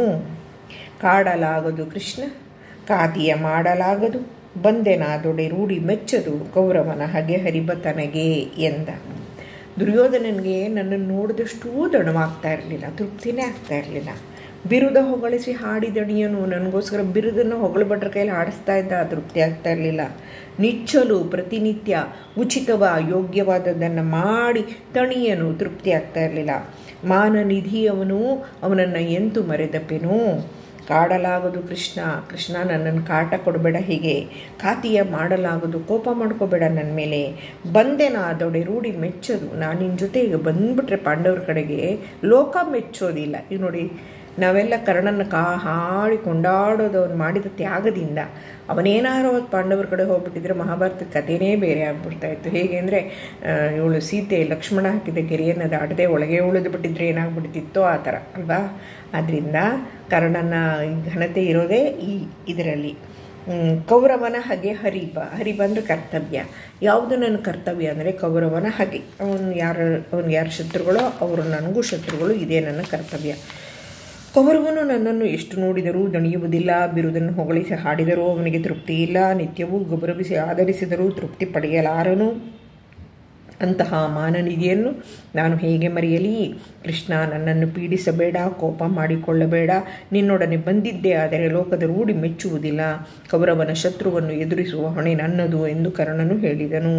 ಕಾಡಲಾಗದು ಕೃಷ್ಣ ಕಾತಿಯ ಮಾಡಲಾಗದು ಬಂದೆನಾದೊಡೆ ರೂಢಿ ಮೆಚ್ಚದು ಕೌರವನ ಹಗೆ ಹರಿಬ ತನಗೆ ಎಂದ ದುರ್ಯೋಧನನಿಗೆ ನನ್ನನ್ನು ನೋಡಿದಷ್ಟೂ ದಣವಾಗ್ತಾ ಇರಲಿಲ್ಲ ತೃಪ್ತಿನೇ ಆಗ್ತಾ ಇರಲಿಲ್ಲ ಬಿರುದ ಹೊಗಳಿಸಿ ಹಾಡಿದಣಿಯನು ನನಗೋಸ್ಕರ ಬಿರುದನ್ನು ಹೊಗಳಭಟ್ರ ಕೈಯಲ್ಲಿ ಹಾಡಿಸ್ತಾ ಇದ್ದ ತೃಪ್ತಿ ಆಗ್ತಾ ಇರಲಿಲ್ಲ ನಿಚ್ಚಲು ಪ್ರತಿನಿತ್ಯ ಉಚಿತವ ಯೋಗ್ಯವಾದದ್ದನ್ನು ಮಾಡಿ ತಣಿಯನು ತೃಪ್ತಿ ಆಗ್ತಾ ಇರಲಿಲ್ಲ ಮಾನನಿಧಿಯವನು ಅವನನ್ನು ಎಂತು ಮರೆದಪ್ಪೆನು ಕಾಡಲಾಗದು ಕೃಷ್ಣ ಕೃಷ್ಣ ನನ್ನನ್ನು ಕಾಟ ಕೊಡಬೇಡ ಹೀಗೆ ಖಾತಿಯ ಮಾಡಲಾಗದು ಕೋಪ ಮಾಡ್ಕೋಬೇಡ ನನ್ನ ಮೇಲೆ ಬಂದೆ ನಾ ಅದೊಡೆ ರೂಢಿ ಮೆಚ್ಚೋದು ನಾನು ನಿನ್ನ ಜೊತೆ ಈಗ ಬಂದ್ಬಿಟ್ರೆ ಪಾಂಡವ್ರ ಕಡೆಗೆ ಲೋಕ ಮೆಚ್ಚೋದಿಲ್ಲ ಈಗ ನೋಡಿ ನಾವೆಲ್ಲ ಕರ್ಣನ ಕಾ ಹಾಡಿ ಕೊಂಡಾಡೋದು ಅವನು ಮಾಡಿದ ತ್ಯಾಗದಿಂದ ಅವನೇನಾರು ಅವತ್ತು ಪಾಂಡವರ ಕಡೆ ಹೋಗ್ಬಿಟ್ಟಿದ್ರೆ ಮಹಾಭಾರತದ ಕಥೆನೇ ಬೇರೆ ಆಗ್ಬಿಡ್ತಾ ಇತ್ತು ಹೇಗೆ ಅಂದರೆ ಇವಳು ಸೀತೆ ಲಕ್ಷ್ಮಣ ಹಾಕಿದ ಗೆರೆಯನ್ನು ದಾಟದೆ ಒಳಗೆ ಉಳಿದು ಬಿಟ್ಟಿದ್ರೆ ಏನಾಗ್ಬಿಡ್ತಿತ್ತೋ ಆ ಥರ ಅಲ್ವಾ ಆದ್ದರಿಂದ ಕರ್ಣನ ಘನತೆ ಇರೋದೇ ಈ ಇದರಲ್ಲಿ ಕೌರವನ ಹಾಗೆ ಹರಿಬ ಹರಿಬ ಅಂದರೆ ಕರ್ತವ್ಯ ಯಾವುದು ನನ್ನ ಕರ್ತವ್ಯ ಅಂದರೆ ಕೌರವನ ಹಾಗೆ ಅವನು ಯಾರು ಅವನು ಯಾರು ಶತ್ರುಗಳೋ ಅವರು ನನಗೂ ಶತ್ರುಗಳು ಇದೇ ನನ್ನ ಕರ್ತವ್ಯ ಕೌರವನು ನನ್ನನ್ನು ಎಷ್ಟು ನೋಡಿದರೂ ದಣಿಯುವುದಿಲ್ಲ ಬಿರುದನ್ನು ಹೊಗಳಿಸಿ ಹಾಡಿದರೂ ಅವನಿಗೆ ತೃಪ್ತಿ ಇಲ್ಲ ನಿತ್ಯವೂ ಗೌರವಿಸಿ ಆಧರಿಸಿದರೂ ತೃಪ್ತಿ ಪಡೆಯಲಾರನು ಅಂತಹ ಮಾನನಿಧಿಯನ್ನು ನಾನು ಹೇಗೆ ಮರೆಯಲಿ ಕೃಷ್ಣ ನನ್ನನ್ನು ಪೀಡಿಸಬೇಡ ಕೋಪ ಮಾಡಿಕೊಳ್ಳಬೇಡ ನಿನ್ನೊಡನೆ ಬಂದಿದ್ದೆ ಆದರೆ ಲೋಕದ ರೂಢಿ ಮೆಚ್ಚುವುದಿಲ್ಲ ಕೌರವನ ಶತ್ರುವನ್ನು ಎದುರಿಸುವ ಹೊಣೆ ನನ್ನದು ಎಂದು ಕರ್ಣನು ಹೇಳಿದನು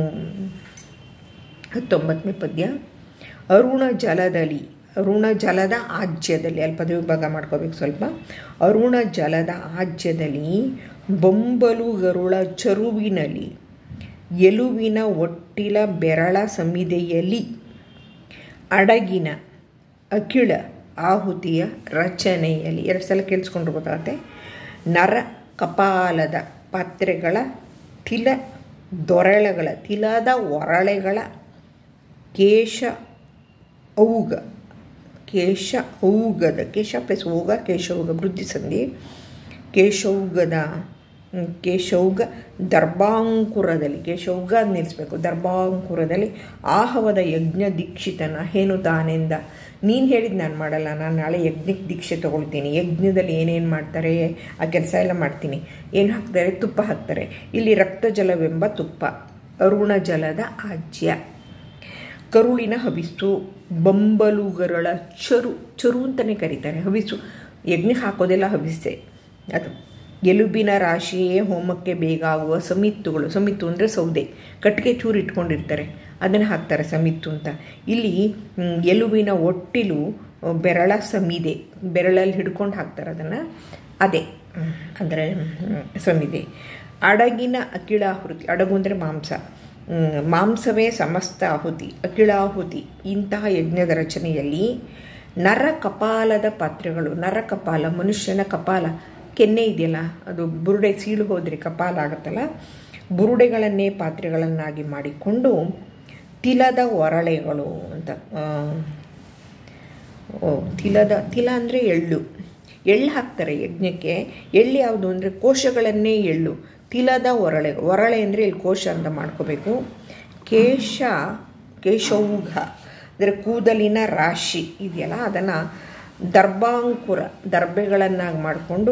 ಹತ್ತೊಂಬತ್ತನೇ ಪದ್ಯ ಅರುಣ ಜಲದಲ್ಲಿ ಅರುಣ ಜಲದ ಆಜ್ಯದಲ್ಲಿ ಅಲ್ಲಿ ಪದವಿ ವಿಭಾಗ ಮಾಡ್ಕೋಬೇಕು ಸ್ವಲ್ಪ ಅರುಣ ಜಲದ ಆಜ್ಯದಲ್ಲಿ ಬೊಂಬಲುಗರುಳ ಚರುವಿನಲ್ಲಿ ಎಲುವಿನ ಒಟ್ಟಿಲ ಬೆರಳ ಸಮಿದೆಯಲ್ಲಿ ಅಡಗಿನ ಅಕಿಳ ಆಹುತಿಯ ರಚನೆಯಲ್ಲಿ ಎರಡು ಸಲ ಕೇಳಿಸ್ಕೊಂಡ್ರೆ ಗೊತ್ತಾಗುತ್ತೆ ನರ ಕಪಾಲದ ಪಾತ್ರೆಗಳ ತಿಲ ದೊರಳೆಗಳ ತಿಲದ ಒರಳೆಗಳ ಕೇಶ ಔಗ ಕೇಶ ಔಗದ ಕೇಶ ಪ್ಲಸ್ ಔಗ ಕೇಶೌಗ ವೃದ್ಧಿ ಸಂಧಿ ಕೇಶೌಗದ ಕೇಶೌಗ ದರ್ಭಾಂಕುರದಲ್ಲಿ ಕೇಶೌಗ ನಿಲ್ಲಿಸ್ಬೇಕು ದರ್ಭಾಂಕುರದಲ್ಲಿ ಆಹವದ ಯಜ್ಞ ದೀಕ್ಷಿತನ ಏನು ತಾನೆಂದ ನೀನು ಹೇಳಿದ ನಾನು ಮಾಡಲ್ಲ ನಾನು ನಾಳೆ ಯಜ್ಞಕ್ಕೆ ದೀಕ್ಷೆ ತೊಗೊಳ್ತೀನಿ ಯಜ್ಞದಲ್ಲಿ ಏನೇನು ಮಾಡ್ತಾರೆ ಆ ಕೆಲಸ ಎಲ್ಲ ಮಾಡ್ತೀನಿ ಏನು ಹಾಕ್ತಾರೆ ತುಪ್ಪ ಹಾಕ್ತಾರೆ ಇಲ್ಲಿ ರಕ್ತ ಜಲವೆಂಬ ತುಪ್ಪ ಅರುಣ ಜಲದ ಆಜ್ಯ ಕರುಳಿನ ಹವಿಸ್ಸು ಬಂಬಲುಗರಳ ಚರು ಚರು ಅಂತಲೇ ಕರೀತಾರೆ ಹವಿಸ್ಸು ಯಜ್ಞಕ್ಕೆ ಹಾಕೋದೆಲ್ಲ ಹವಿಸ್ಸೆ ಅದು ಎಲುಬಿನ ರಾಶಿಯೇ ಹೋಮಕ್ಕೆ ಬೇಕಾಗುವ ಸಮಿತ್ತುಗಳು ಸಮಿತ್ತು ಅಂದರೆ ಸೌದೆ ಕಟ್ಟಿಗೆ ಚೂರು ಇಟ್ಕೊಂಡಿರ್ತಾರೆ ಅದನ್ನು ಹಾಕ್ತಾರೆ ಸಮಿತ್ತು ಅಂತ ಇಲ್ಲಿ ಎಲುಬಿನ ಒಟ್ಟಿಲು ಬೆರಳ ಸಮಿದೆ ಬೆರಳಲ್ಲಿ ಹಿಡ್ಕೊಂಡು ಹಾಕ್ತಾರೆ ಅದನ್ನು ಅದೇ ಅಂದರೆ ಸಮಿದೆ ಅಡಗಿನ ಅಕಿಳಾಹುತಿ ಅಡಗು ಅಂದರೆ ಮಾಂಸ ಮಾಂಸವೇ ಸಮಸ್ತ ಆಹುತಿ ಅಕಿಳಾಹುತಿ ಇಂತಹ ಯಜ್ಞದ ರಚನೆಯಲ್ಲಿ ನರ ಕಪಾಲದ ಪಾತ್ರೆಗಳು ನರ ಕಪಾಲ ಮನುಷ್ಯನ ಕಪಾಲ ಕೆನ್ನೆ ಇದೆಯಲ್ಲ ಅದು ಬುರುಡೆ ಸೀಳು ಹೋದರೆ ಕಪಾಲ ಆಗುತ್ತಲ್ಲ ಬುರುಡೆಗಳನ್ನೇ ಪಾತ್ರೆಗಳನ್ನಾಗಿ ಮಾಡಿಕೊಂಡು ತಿಲದ ಒರಳೆಗಳು ಅಂತ ಓ ತಿಲದ ತಿಲ ಅಂದರೆ ಎಳ್ಳು ಎಳ್ಳು ಹಾಕ್ತಾರೆ ಯಜ್ಞಕ್ಕೆ ಎಳ್ಳು ಯಾವುದು ಅಂದರೆ ಕೋಶಗಳನ್ನೇ ಎಳ್ಳು ತಿಲದ ಒರಳೆ ಒರಳೆ ಅಂದರೆ ಇಲ್ಲಿ ಕೋಶ ಅಂತ ಮಾಡ್ಕೋಬೇಕು ಕೇಶ ಕೇಶೌಘ ಅಂದರೆ ಕೂದಲಿನ ರಾಶಿ ಇದೆಯಲ್ಲ ಅದನ್ನು ದರ್ಭಾಂಕುರ ದರ್ಬೆಗಳನ್ನಾಗಿ ಮಾಡಿಕೊಂಡು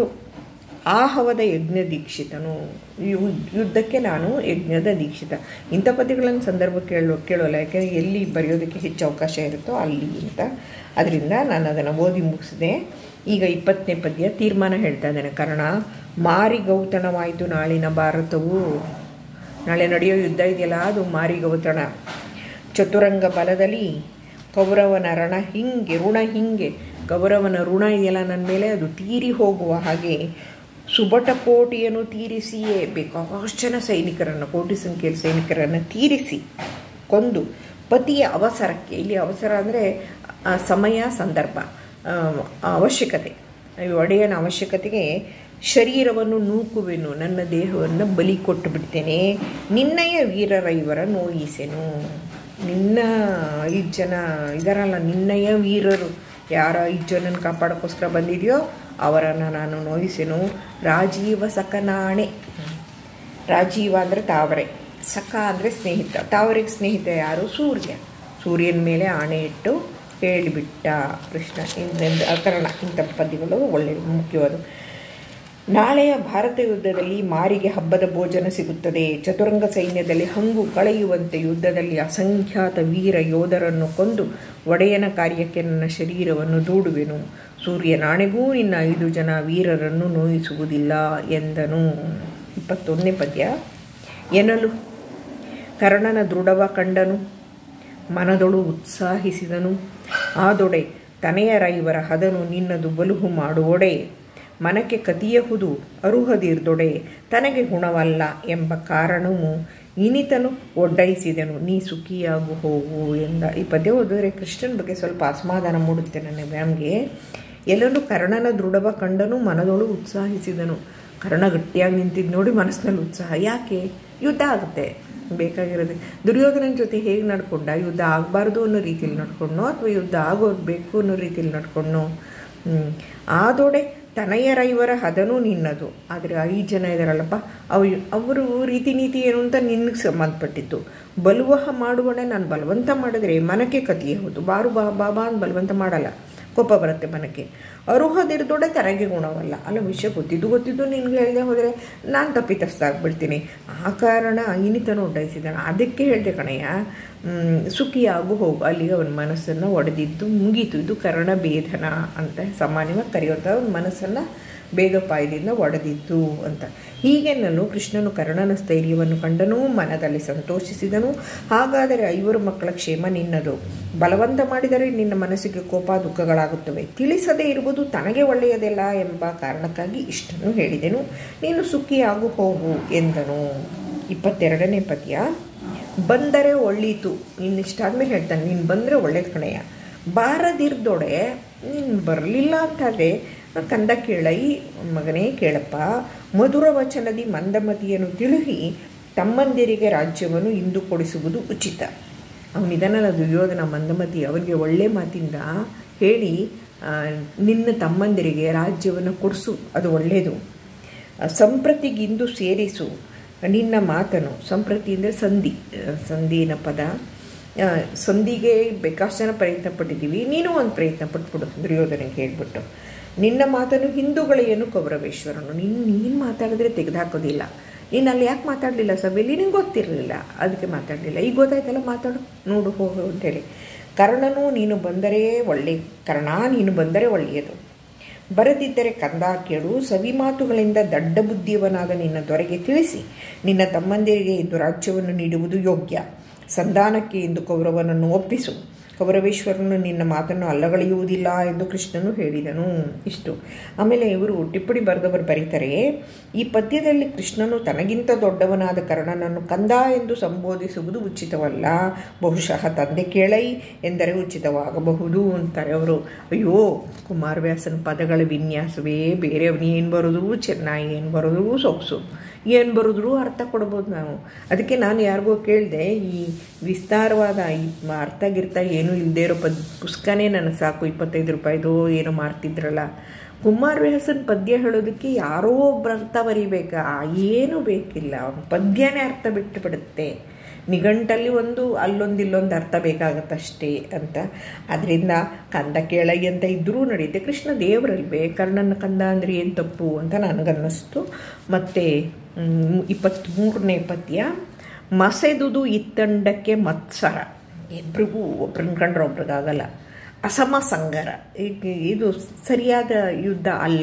ಆಹವದ ಯಜ್ಞ ದೀಕ್ಷಿತನು ಯುದ್ಧಕ್ಕೆ ನಾನು ಯಜ್ಞದ ದೀಕ್ಷಿತ ಇಂಥ ಪದ್ಯಗಳನ್ನು ಸಂದರ್ಭ ಕೇಳೋ ಕೇಳೋಲ್ಲ ಯಾಕೆಂದರೆ ಎಲ್ಲಿ ಬರೆಯೋದಕ್ಕೆ ಹೆಚ್ಚು ಅವಕಾಶ ಇರುತ್ತೋ ಅಲ್ಲಿ ಅಂತ ಅದರಿಂದ ನಾನು ಅದನ್ನು ಓದಿ ಮುಗಿಸಿದೆ ಈಗ ಇಪ್ಪತ್ತನೇ ಪದ್ಯ ತೀರ್ಮಾನ ಹೇಳ್ತಾ ಇದ್ದೇನೆ ಕಾರಣ ಮಾರಿಗೌತಣವಾಯಿತು ನಾಳಿನ ಭಾರತವು ನಾಳೆ ನಡೆಯೋ ಯುದ್ಧ ಇದೆಯಲ್ಲ ಅದು ಮಾರಿಗೌತಣ ಚತುರಂಗ ಬಲದಲ್ಲಿ ಕೌರವನ ರಣ ಹಿಂಗೆ ಋಣ ಹಿಂಗೆ ಕೌರವನ ಋಣ ಇದೆಯಲ್ಲ ನನ್ನ ಮೇಲೆ ಅದು ತೀರಿ ಹೋಗುವ ಹಾಗೆ ಸುಬಟ ಕೋಟಿಯನ್ನು ತೀರಿಸಿಯೇ ಬೇಕಾಷ್ಟು ಜನ ಸೈನಿಕರನ್ನು ಕೋಟಿ ಸಂಖ್ಯೆಯ ಸೈನಿಕರನ್ನು ತೀರಿಸಿ ಕೊಂದು ಪತಿಯ ಅವಸರಕ್ಕೆ ಇಲ್ಲಿ ಅವಸರ ಅಂದರೆ ಸಮಯ ಸಂದರ್ಭ ಅವಶ್ಯಕತೆ ಒಡೆಯನ ಅವಶ್ಯಕತೆಗೆ ಶರೀರವನ್ನು ನೂಕುವೆನು ನನ್ನ ದೇಹವನ್ನು ಬಲಿ ಕೊಟ್ಟು ಬಿಡ್ತೇನೆ ನಿನ್ನಯ ವೀರರ ಇವರ ನೋಯಿಸೆನು ನಿನ್ನ ಐದು ಜನ ಇದರಲ್ಲ ನಿನ್ನಯ ವೀರರು ಯಾರ ಐದು ಜನನ ಕಾಪಾಡೋಕ್ಕೋಸ್ಕರ ಬಂದಿದೆಯೋ ಅವರನ್ನು ನಾನು ನೋಯಿಸೆನು ರಾಜೀವ ಸಕನಾಣೆ ರಾಜೀವ ಅಂದರೆ ತಾವರೆ ಸಖ ಅಂದರೆ ಸ್ನೇಹಿತ ತಾವರೆಗೆ ಸ್ನೇಹಿತ ಯಾರು ಸೂರ್ಯ ಸೂರ್ಯನ ಮೇಲೆ ಆಣೆ ಇಟ್ಟು ಹೇಳಿಬಿಟ್ಟ ಕೃಷ್ಣ ಇಂದ ಕರ್ಣ ಇಂಥ ಪದ್ಯಗಳು ಒಳ್ಳೆಯ ಮುಖ್ಯವಾದ ನಾಳೆಯ ಭಾರತ ಯುದ್ಧದಲ್ಲಿ ಮಾರಿಗೆ ಹಬ್ಬದ ಭೋಜನ ಸಿಗುತ್ತದೆ ಚತುರಂಗ ಸೈನ್ಯದಲ್ಲಿ ಹಂಗು ಕಳೆಯುವಂತೆ ಯುದ್ಧದಲ್ಲಿ ಅಸಂಖ್ಯಾತ ವೀರ ಯೋಧರನ್ನು ಕೊಂದು ಒಡೆಯನ ಕಾರ್ಯಕ್ಕೆ ನನ್ನ ಶರೀರವನ್ನು ದೂಡುವೆನು ಸೂರ್ಯನಾಣೆಗೂ ನಿನ್ನ ಐದು ಜನ ವೀರರನ್ನು ನೋಯಿಸುವುದಿಲ್ಲ ಎಂದನು ಇಪ್ಪತ್ತೊಂದನೇ ಪದ್ಯ ಎನ್ನಲು ಕರ್ಣನ ದೃಢವ ಕಂಡನು ಮನದೊಳು ಉತ್ಸಾಹಿಸಿದನು ಆದೊಡೆ ತನೆಯರೈವರ ಹದನು ನಿನ್ನದು ಬಲುಹು ಮಾಡುವೊಡೆ ಮನಕ್ಕೆ ಕತಿಯಹುದು ಅರುಹದಿರ್ದೊಡೆ ತನಗೆ ಗುಣವಲ್ಲ ಎಂಬ ಕಾರಣವು ಇನಿತನು ಒಡ್ಡೈಸಿದನು ನೀ ಸುಖಿಯಾಗು ಹೋಗು ಎಂದ ಈ ಪದ್ಯ ಓದಿದ್ರೆ ಕೃಷ್ಣನ ಬಗ್ಗೆ ಸ್ವಲ್ಪ ಅಸಮಾಧಾನ ಮೂಡುತ್ತೆ ನನ್ನ ಮ್ಯಾಮ್ಗೆ ಎಲ್ಲರೂ ಕರ್ಣನ ದೃಢವ ಕಂಡನು ಮನದೊಳು ಉತ್ಸಾಹಿಸಿದನು ಕರ್ಣ ಗಟ್ಟಿಯಾಗಿ ನಿಂತಿದ್ದು ನೋಡಿ ಮನಸ್ಸಿನಲ್ಲಿ ಉತ್ಸಾಹ ಯಾಕೆ ಯುದ್ಧ ಆಗುತ್ತೆ ಬೇಕಾಗಿರೋದು ದುರ್ಯೋಧನನ ಜೊತೆ ಹೇಗೆ ನಡ್ಕೊಂಡ ಯುದ್ಧ ಆಗಬಾರ್ದು ಅನ್ನೋ ರೀತಿಯಲ್ಲಿ ನಡ್ಕೊಂಡೋ ಅಥವಾ ಯುದ್ಧ ಆಗೋದು ಬೇಕು ಅನ್ನೋ ರೀತಿಯಲ್ಲಿ ನಡ್ಕೊಂಡೋ ಆದೊಡೆ ತನಯರ ಇವರ ಹದನೂ ನಿನ್ನದು ಆದರೆ ಐದು ಜನ ಇದ್ದಾರಲ್ಲಪ್ಪ ಅವು ಅವರು ರೀತಿ ನೀತಿ ಏನು ಅಂತ ನಿನಗೆ ಸಂಬಂಧಪಟ್ಟಿತ್ತು ಬಲುವಹ ಮಾಡುವಣೆ ನಾನು ಬಲವಂತ ಮಾಡಿದ್ರೆ ಮನಕ್ಕೆ ಕತಿಯೇ ಹೌದು ಬಾರು ಬಾ ಬಾಬಾ ಅಂತ ಬಲವಂತ ಮಾಡಲ್ಲ ಕೋಪ ಬರುತ್ತೆ ಮನಕ್ಕೆ ಅರುಹದಿರ್ದೊಡೆ ತರಗೆ ಗುಣವಲ್ಲ ಅಲ್ಲ ವಿಷಯ ಗೊತ್ತಿದ್ದು ಗೊತ್ತಿದ್ದು ನಿನ್ಗೆ ಹೇಳಿದೆ ಹೋದರೆ ನಾನು ತಪ್ಪಿತಸ್ಥಾಗ್ಬಿಡ್ತೀನಿ ಆ ಕಾರಣ ಇನಿತನ ಉಡ್ಡಾಯಿಸಿದ್ದಾನೆ ಅದಕ್ಕೆ ಹೇಳಿದೆ ಕಣಯ್ಯ ಸುಖಿಯಾಗು ಹೋಗು ಅಲ್ಲಿಗೆ ಅವನ ಮನಸ್ಸನ್ನು ಒಡೆದಿದ್ದು ಮುಗೀತು ಇದು ಕರ್ಣ ಭೇದನ ಅಂತ ಸಾಮಾನ್ಯವಾಗಿ ಕರೆಯುವಂಥ ಅವನ ಮನಸ್ಸನ್ನು ಭೇದೋಪಾಯದಿಂದ ಒಡೆದಿದ್ದು ಅಂತ ಹೀಗೆ ನಾನು ಕೃಷ್ಣನು ಕರ್ಣನ ಸ್ಥೈರ್ಯವನ್ನು ಕಂಡನೂ ಮನದಲ್ಲಿ ಸಂತೋಷಿಸಿದನು ಹಾಗಾದರೆ ಐವರು ಮಕ್ಕಳ ಕ್ಷೇಮ ನಿನ್ನದು ಬಲವಂತ ಮಾಡಿದರೆ ನಿನ್ನ ಮನಸ್ಸಿಗೆ ಕೋಪ ದುಃಖಗಳಾಗುತ್ತವೆ ತಿಳಿಸದೇ ಇರುವುದು ತನಗೆ ಒಳ್ಳೆಯದಲ್ಲ ಎಂಬ ಕಾರಣಕ್ಕಾಗಿ ಇಷ್ಟನ್ನು ಹೇಳಿದೆನು ನೀನು ಸುಖಿಯಾಗು ಹೋಗು ಎಂದನು ಇಪ್ಪತ್ತೆರಡನೇ ಪದ್ಯ ಬಂದರೆ ಒಳ್ಳೀತು ನೀನು ಇಷ್ಟಾದ್ಮೇಲೆ ಹೇಳ್ತಾನೆ ನೀನು ಬಂದರೆ ಒಳ್ಳೇದು ಕಣಯ್ಯ ಬಾರದಿರ್ದೊಡೆ ನೀನು ಬರಲಿಲ್ಲ ಅಂತಾದರೆ ಕಂದ ಕೇಳೈ ಮಗನೇ ಕೇಳಪ್ಪ ಮಧುರ ವಚನದಿ ಮಂದಮತಿಯನ್ನು ತಿಳುಹಿ ತಮ್ಮಂದಿರಿಗೆ ರಾಜ್ಯವನ್ನು ಇಂದು ಕೊಡಿಸುವುದು ಉಚಿತ ಅವನಿದನಲ್ಲ ದುರ್ಯೋಧನ ಮಂದಮತಿ ಅವರಿಗೆ ಒಳ್ಳೆ ಮಾತಿಂದ ಹೇಳಿ ನಿನ್ನ ತಮ್ಮಂದಿರಿಗೆ ರಾಜ್ಯವನ್ನು ಕೊಡಿಸು ಅದು ಒಳ್ಳೆಯದು ಸಂಪ್ರತಿಗಿಂದು ಸೇರಿಸು ನಿನ್ನ ಮಾತನು ಸಂಪ್ರತಿ ಅಂದರೆ ಸಂಧಿ ಸಂಧಿನ ಪದ ಸಂಧಿಗೆ ಬೇಕಾಷ್ಟು ಜನ ಪ್ರಯತ್ನ ಪಟ್ಟಿದ್ದೀವಿ ನೀನು ಒಂದು ಪ್ರಯತ್ನ ಪಟ್ಬಿಡು ದುರ್ಯೋಧನಿಗೆ ಹೇಳ್ಬಿಟ್ಟು ನಿನ್ನ ಮಾತನ್ನು ಹಿಂದೂಗಳೇನು ಕೌರವೇಶ್ವರನು ನೀನು ನೀನು ಮಾತಾಡಿದ್ರೆ ತೆಗೆದುಹಾಕೋದಿಲ್ಲ ನೀನು ಅಲ್ಲಿ ಯಾಕೆ ಮಾತಾಡಲಿಲ್ಲ ಸಭೆಯಲ್ಲಿ ನಿನಗೆ ಗೊತ್ತಿರಲಿಲ್ಲ ಅದಕ್ಕೆ ಮಾತಾಡಲಿಲ್ಲ ಈಗ ಗೊತ್ತಾಯ್ತಲ್ಲ ಮಾತಾಡು ನೋಡು ಹೋಗು ಅಂತೇಳಿ ಕರ್ಣನು ನೀನು ಬಂದರೆ ಒಳ್ಳೆ ಕರ್ಣ ನೀನು ಬಂದರೆ ಒಳ್ಳೆಯದು ಬರದಿದ್ದರೆ ಕಂದ ಕೇಳು ಸವಿ ಮಾತುಗಳಿಂದ ದಡ್ಡ ಬುದ್ಧಿಯವನಾದ ನಿನ್ನ ದೊರೆಗೆ ತಿಳಿಸಿ ನಿನ್ನ ತಮ್ಮಂದಿರಿಗೆ ಇಂದು ರಾಜ್ಯವನ್ನು ನೀಡುವುದು ಯೋಗ್ಯ ಸಂಧಾನಕ್ಕೆ ಇಂದು ಕೌರವನನ್ನು ಒಪ್ಪಿಸು ಕೌರವೇಶ್ವರನು ನಿನ್ನ ಮಾತನ್ನು ಅಲ್ಲಗಳೆಯುವುದಿಲ್ಲ ಎಂದು ಕೃಷ್ಣನು ಹೇಳಿದನು ಇಷ್ಟು ಆಮೇಲೆ ಇವರು ಟಿಪ್ಪಣಿ ಬರೆದವರು ಬರೀತಾರೆ ಈ ಪದ್ಯದಲ್ಲಿ ಕೃಷ್ಣನು ತನಗಿಂತ ದೊಡ್ಡವನಾದ ಕರ್ಣನನ್ನು ಕಂದ ಎಂದು ಸಂಬೋಧಿಸುವುದು ಉಚಿತವಲ್ಲ ಬಹುಶಃ ತಂದೆ ಕೇಳೈ ಎಂದರೆ ಉಚಿತವಾಗಬಹುದು ಅಂತಾರೆ ಅವರು ಅಯ್ಯೋ ಕುಮಾರವ್ಯಾಸನ ಪದಗಳ ವಿನ್ಯಾಸವೇ ಬೇರೆಯವನು ಏನು ಬರೋದು ಚೆನ್ನಾಗಿ ಏನು ಬರೋದು ಸೊಗಸು ಏನು ಬರೋದ್ರು ಅರ್ಥ ಕೊಡ್ಬೋದು ನಾವು ಅದಕ್ಕೆ ನಾನು ಯಾರಿಗೋ ಕೇಳಿದೆ ಈ ವಿಸ್ತಾರವಾದ ಈ ಅರ್ಥ ಗಿರ್ಥ ಏನೂ ಇಲ್ಲದೆ ಇರೋ ಪದ್ ಪುಸ್ತಕನೇ ನನಗೆ ಸಾಕು ಇಪ್ಪತ್ತೈದು ರೂಪಾಯಿದು ಏನೋ ಮಾರ್ತಿದ್ರಲ್ಲ ಕುಮಾರವ್ಯಾಸನ ಪದ್ಯ ಹೇಳೋದಕ್ಕೆ ಯಾರೋ ಒಬ್ಬರು ಅರ್ಥ ಬರೀಬೇಕಾ ಏನೂ ಬೇಕಿಲ್ಲ ಪದ್ಯನೇ ಅರ್ಥ ಬಿಟ್ಟು ಬಿಡುತ್ತೆ ನಿಘಂಟಲ್ಲಿ ಒಂದು ಅಲ್ಲೊಂದು ಇಲ್ಲೊಂದು ಅರ್ಥ ಬೇಕಾಗತ್ತಷ್ಟೇ ಅಂತ ಅದರಿಂದ ಕಂದ ಕೇಳೈ ಅಂತ ಇದ್ದರೂ ನಡೆಯುತ್ತೆ ಕೃಷ್ಣ ದೇವರಲ್ವೇ ಕರ್ಣನ ಕಂದ ಅಂದರೆ ಏನು ತಪ್ಪು ಅಂತ ನನಗನ್ನಿಸ್ತು ಮತ್ತು ಇಪ್ಪತ್ತ್ಮೂರನೇ ಪದ್ಯ ಮಸೆದುದು ಇತ್ತಂಡಕ್ಕೆ ಮತ್ಸರ ಇಬ್ರಿಗೂ ಒಬ್ರನ್ನ ಕಂಡ್ರೆ ಒಬ್ರಿಗಾಗಲ್ಲ ಅಸಮ ಸಂಗರ ಇದು ಸರಿಯಾದ ಯುದ್ಧ ಅಲ್ಲ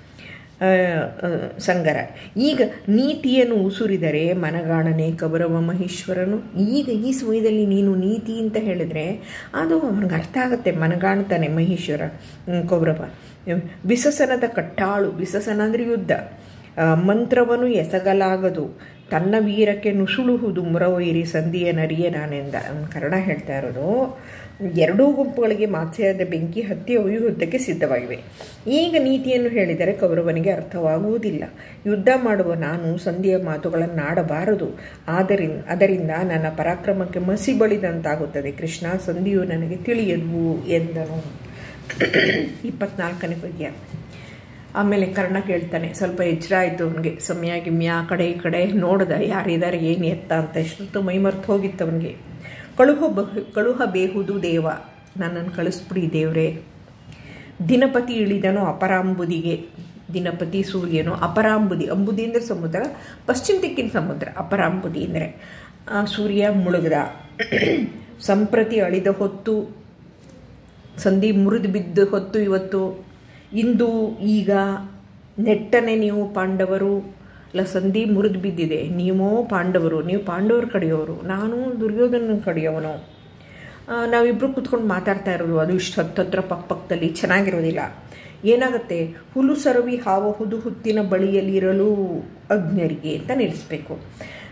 ಸಂಗರ ಈಗ ನೀತಿಯನ್ನು ಉಸುರಿದರೆ ಮನಗಾಣನೆ ಕಬರವ ಮಹೇಶ್ವರನು ಈಗ ಈ ಸಮಯದಲ್ಲಿ ನೀನು ನೀತಿ ಅಂತ ಹೇಳಿದ್ರೆ ಅದು ಅವನಿಗೆ ಅರ್ಥ ಆಗುತ್ತೆ ಮನಗಾಣ್ತಾನೆ ಮಹೇಶ್ವರ ಕೌರವ ಬಿಸಸನದ ಕಟ್ಟಾಳು ಬಿಸಸನ ಅಂದರೆ ಯುದ್ಧ ಮಂತ್ರವನ್ನು ಎಸಗಲಾಗದು ತನ್ನ ವೀರಕ್ಕೆ ನುಸುಳುಹುದು ಮುರವೈರಿ ಸಂಧಿಯ ನರಿಯ ನಾನೆಂದ ಕರ್ಣ ಹೇಳ್ತಾ ಇರೋದು ಎರಡೂ ಗುಂಪುಗಳಿಗೆ ಮಾತ್ಸೆಯಾದ ಬೆಂಕಿ ಹತ್ತಿ ಯುದ್ಧಕ್ಕೆ ಸಿದ್ಧವಾಗಿವೆ ಈಗ ನೀತಿಯನ್ನು ಹೇಳಿದರೆ ಕೌರವನಿಗೆ ಅರ್ಥವಾಗುವುದಿಲ್ಲ ಯುದ್ಧ ಮಾಡುವ ನಾನು ಸಂಧಿಯ ಮಾತುಗಳನ್ನು ಆಡಬಾರದು ಆದ್ದರಿಂದ ಅದರಿಂದ ನನ್ನ ಪರಾಕ್ರಮಕ್ಕೆ ಮಸಿ ಬಳಿದಂತಾಗುತ್ತದೆ ಕೃಷ್ಣ ಸಂಧಿಯು ನನಗೆ ತಿಳಿಯದು ಎಂದನು ಇಪ್ಪತ್ನಾಲ್ಕನೇ ಪದ್ಯ ಆಮೇಲೆ ಕರ್ಣ ಕೇಳ್ತಾನೆ ಸ್ವಲ್ಪ ಎಚ್ಚರ ಆಯಿತು ಅವನಿಗೆ ಸಮಯ ಗಿಮ್ಯ ಆ ಕಡೆ ಈ ಕಡೆ ನೋಡ್ದ ಯಾರಿದ್ದಾರೆ ಏನು ಎತ್ತ ಅಂತ ಎಷ್ಟೊತ್ತು ಮೈ ಮರ್ತು ಹೋಗಿತ್ತು ಅವನಿಗೆ ಕಳುಹ ಬಹ ಕಳುಹ ಬೇಹುದು ದೇವ ನನ್ನನ್ನು ಕಳಿಸ್ಬಿಡಿ ದೇವರೇ ದಿನಪತಿ ಇಳಿದನು ಅಪರಾಂಬುದಿಗೆ ದಿನಪತಿ ಸೂರ್ಯನು ಅಪರಾಂಬುದಿ ಅಂಬುದಿ ಅಂದರೆ ಸಮುದ್ರ ಪಶ್ಚಿಮ ದಿಕ್ಕಿನ ಸಮುದ್ರ ಅಪರಾಂಬುದಿ ಅಂದರೆ ಸೂರ್ಯ ಮುಳುಗ್ದ ಸಂಪ್ರತಿ ಅಳಿದ ಹೊತ್ತು ಸಂಧಿ ಮುರಿದು ಬಿದ್ದು ಹೊತ್ತು ಇವತ್ತು ಇಂದು ಈಗ ನೆಟ್ಟನೆ ನೀವು ಪಾಂಡವರು ಅಲ್ಲ ಸಂಧಿ ಮುರಿದು ಬಿದ್ದಿದೆ ನೀವು ಪಾಂಡವರು ನೀವು ಪಾಂಡವರ ಕಡೆಯವರು ನಾನು ದುರ್ಯೋಧನ ಕಡೆಯವನು ನಾವಿಬ್ಬರು ಕೂತ್ಕೊಂಡು ಮಾತಾಡ್ತಾ ಇರೋದು ಅದು ಇಷ್ಟು ಹತ್ತತ್ರ ಪಕ್ಕ ಪಕ್ಕದಲ್ಲಿ ಚೆನ್ನಾಗಿರೋದಿಲ್ಲ ಏನಾಗುತ್ತೆ ಹುಲು ಸರವಿ ಹಾವ ಹುದು ಹುತ್ತಿನ ಬಳಿಯಲ್ಲಿರಲು ಅಜ್ಞರಿಗೆ ಅಂತ ನಿಲ್ಲಿಸ್ಬೇಕು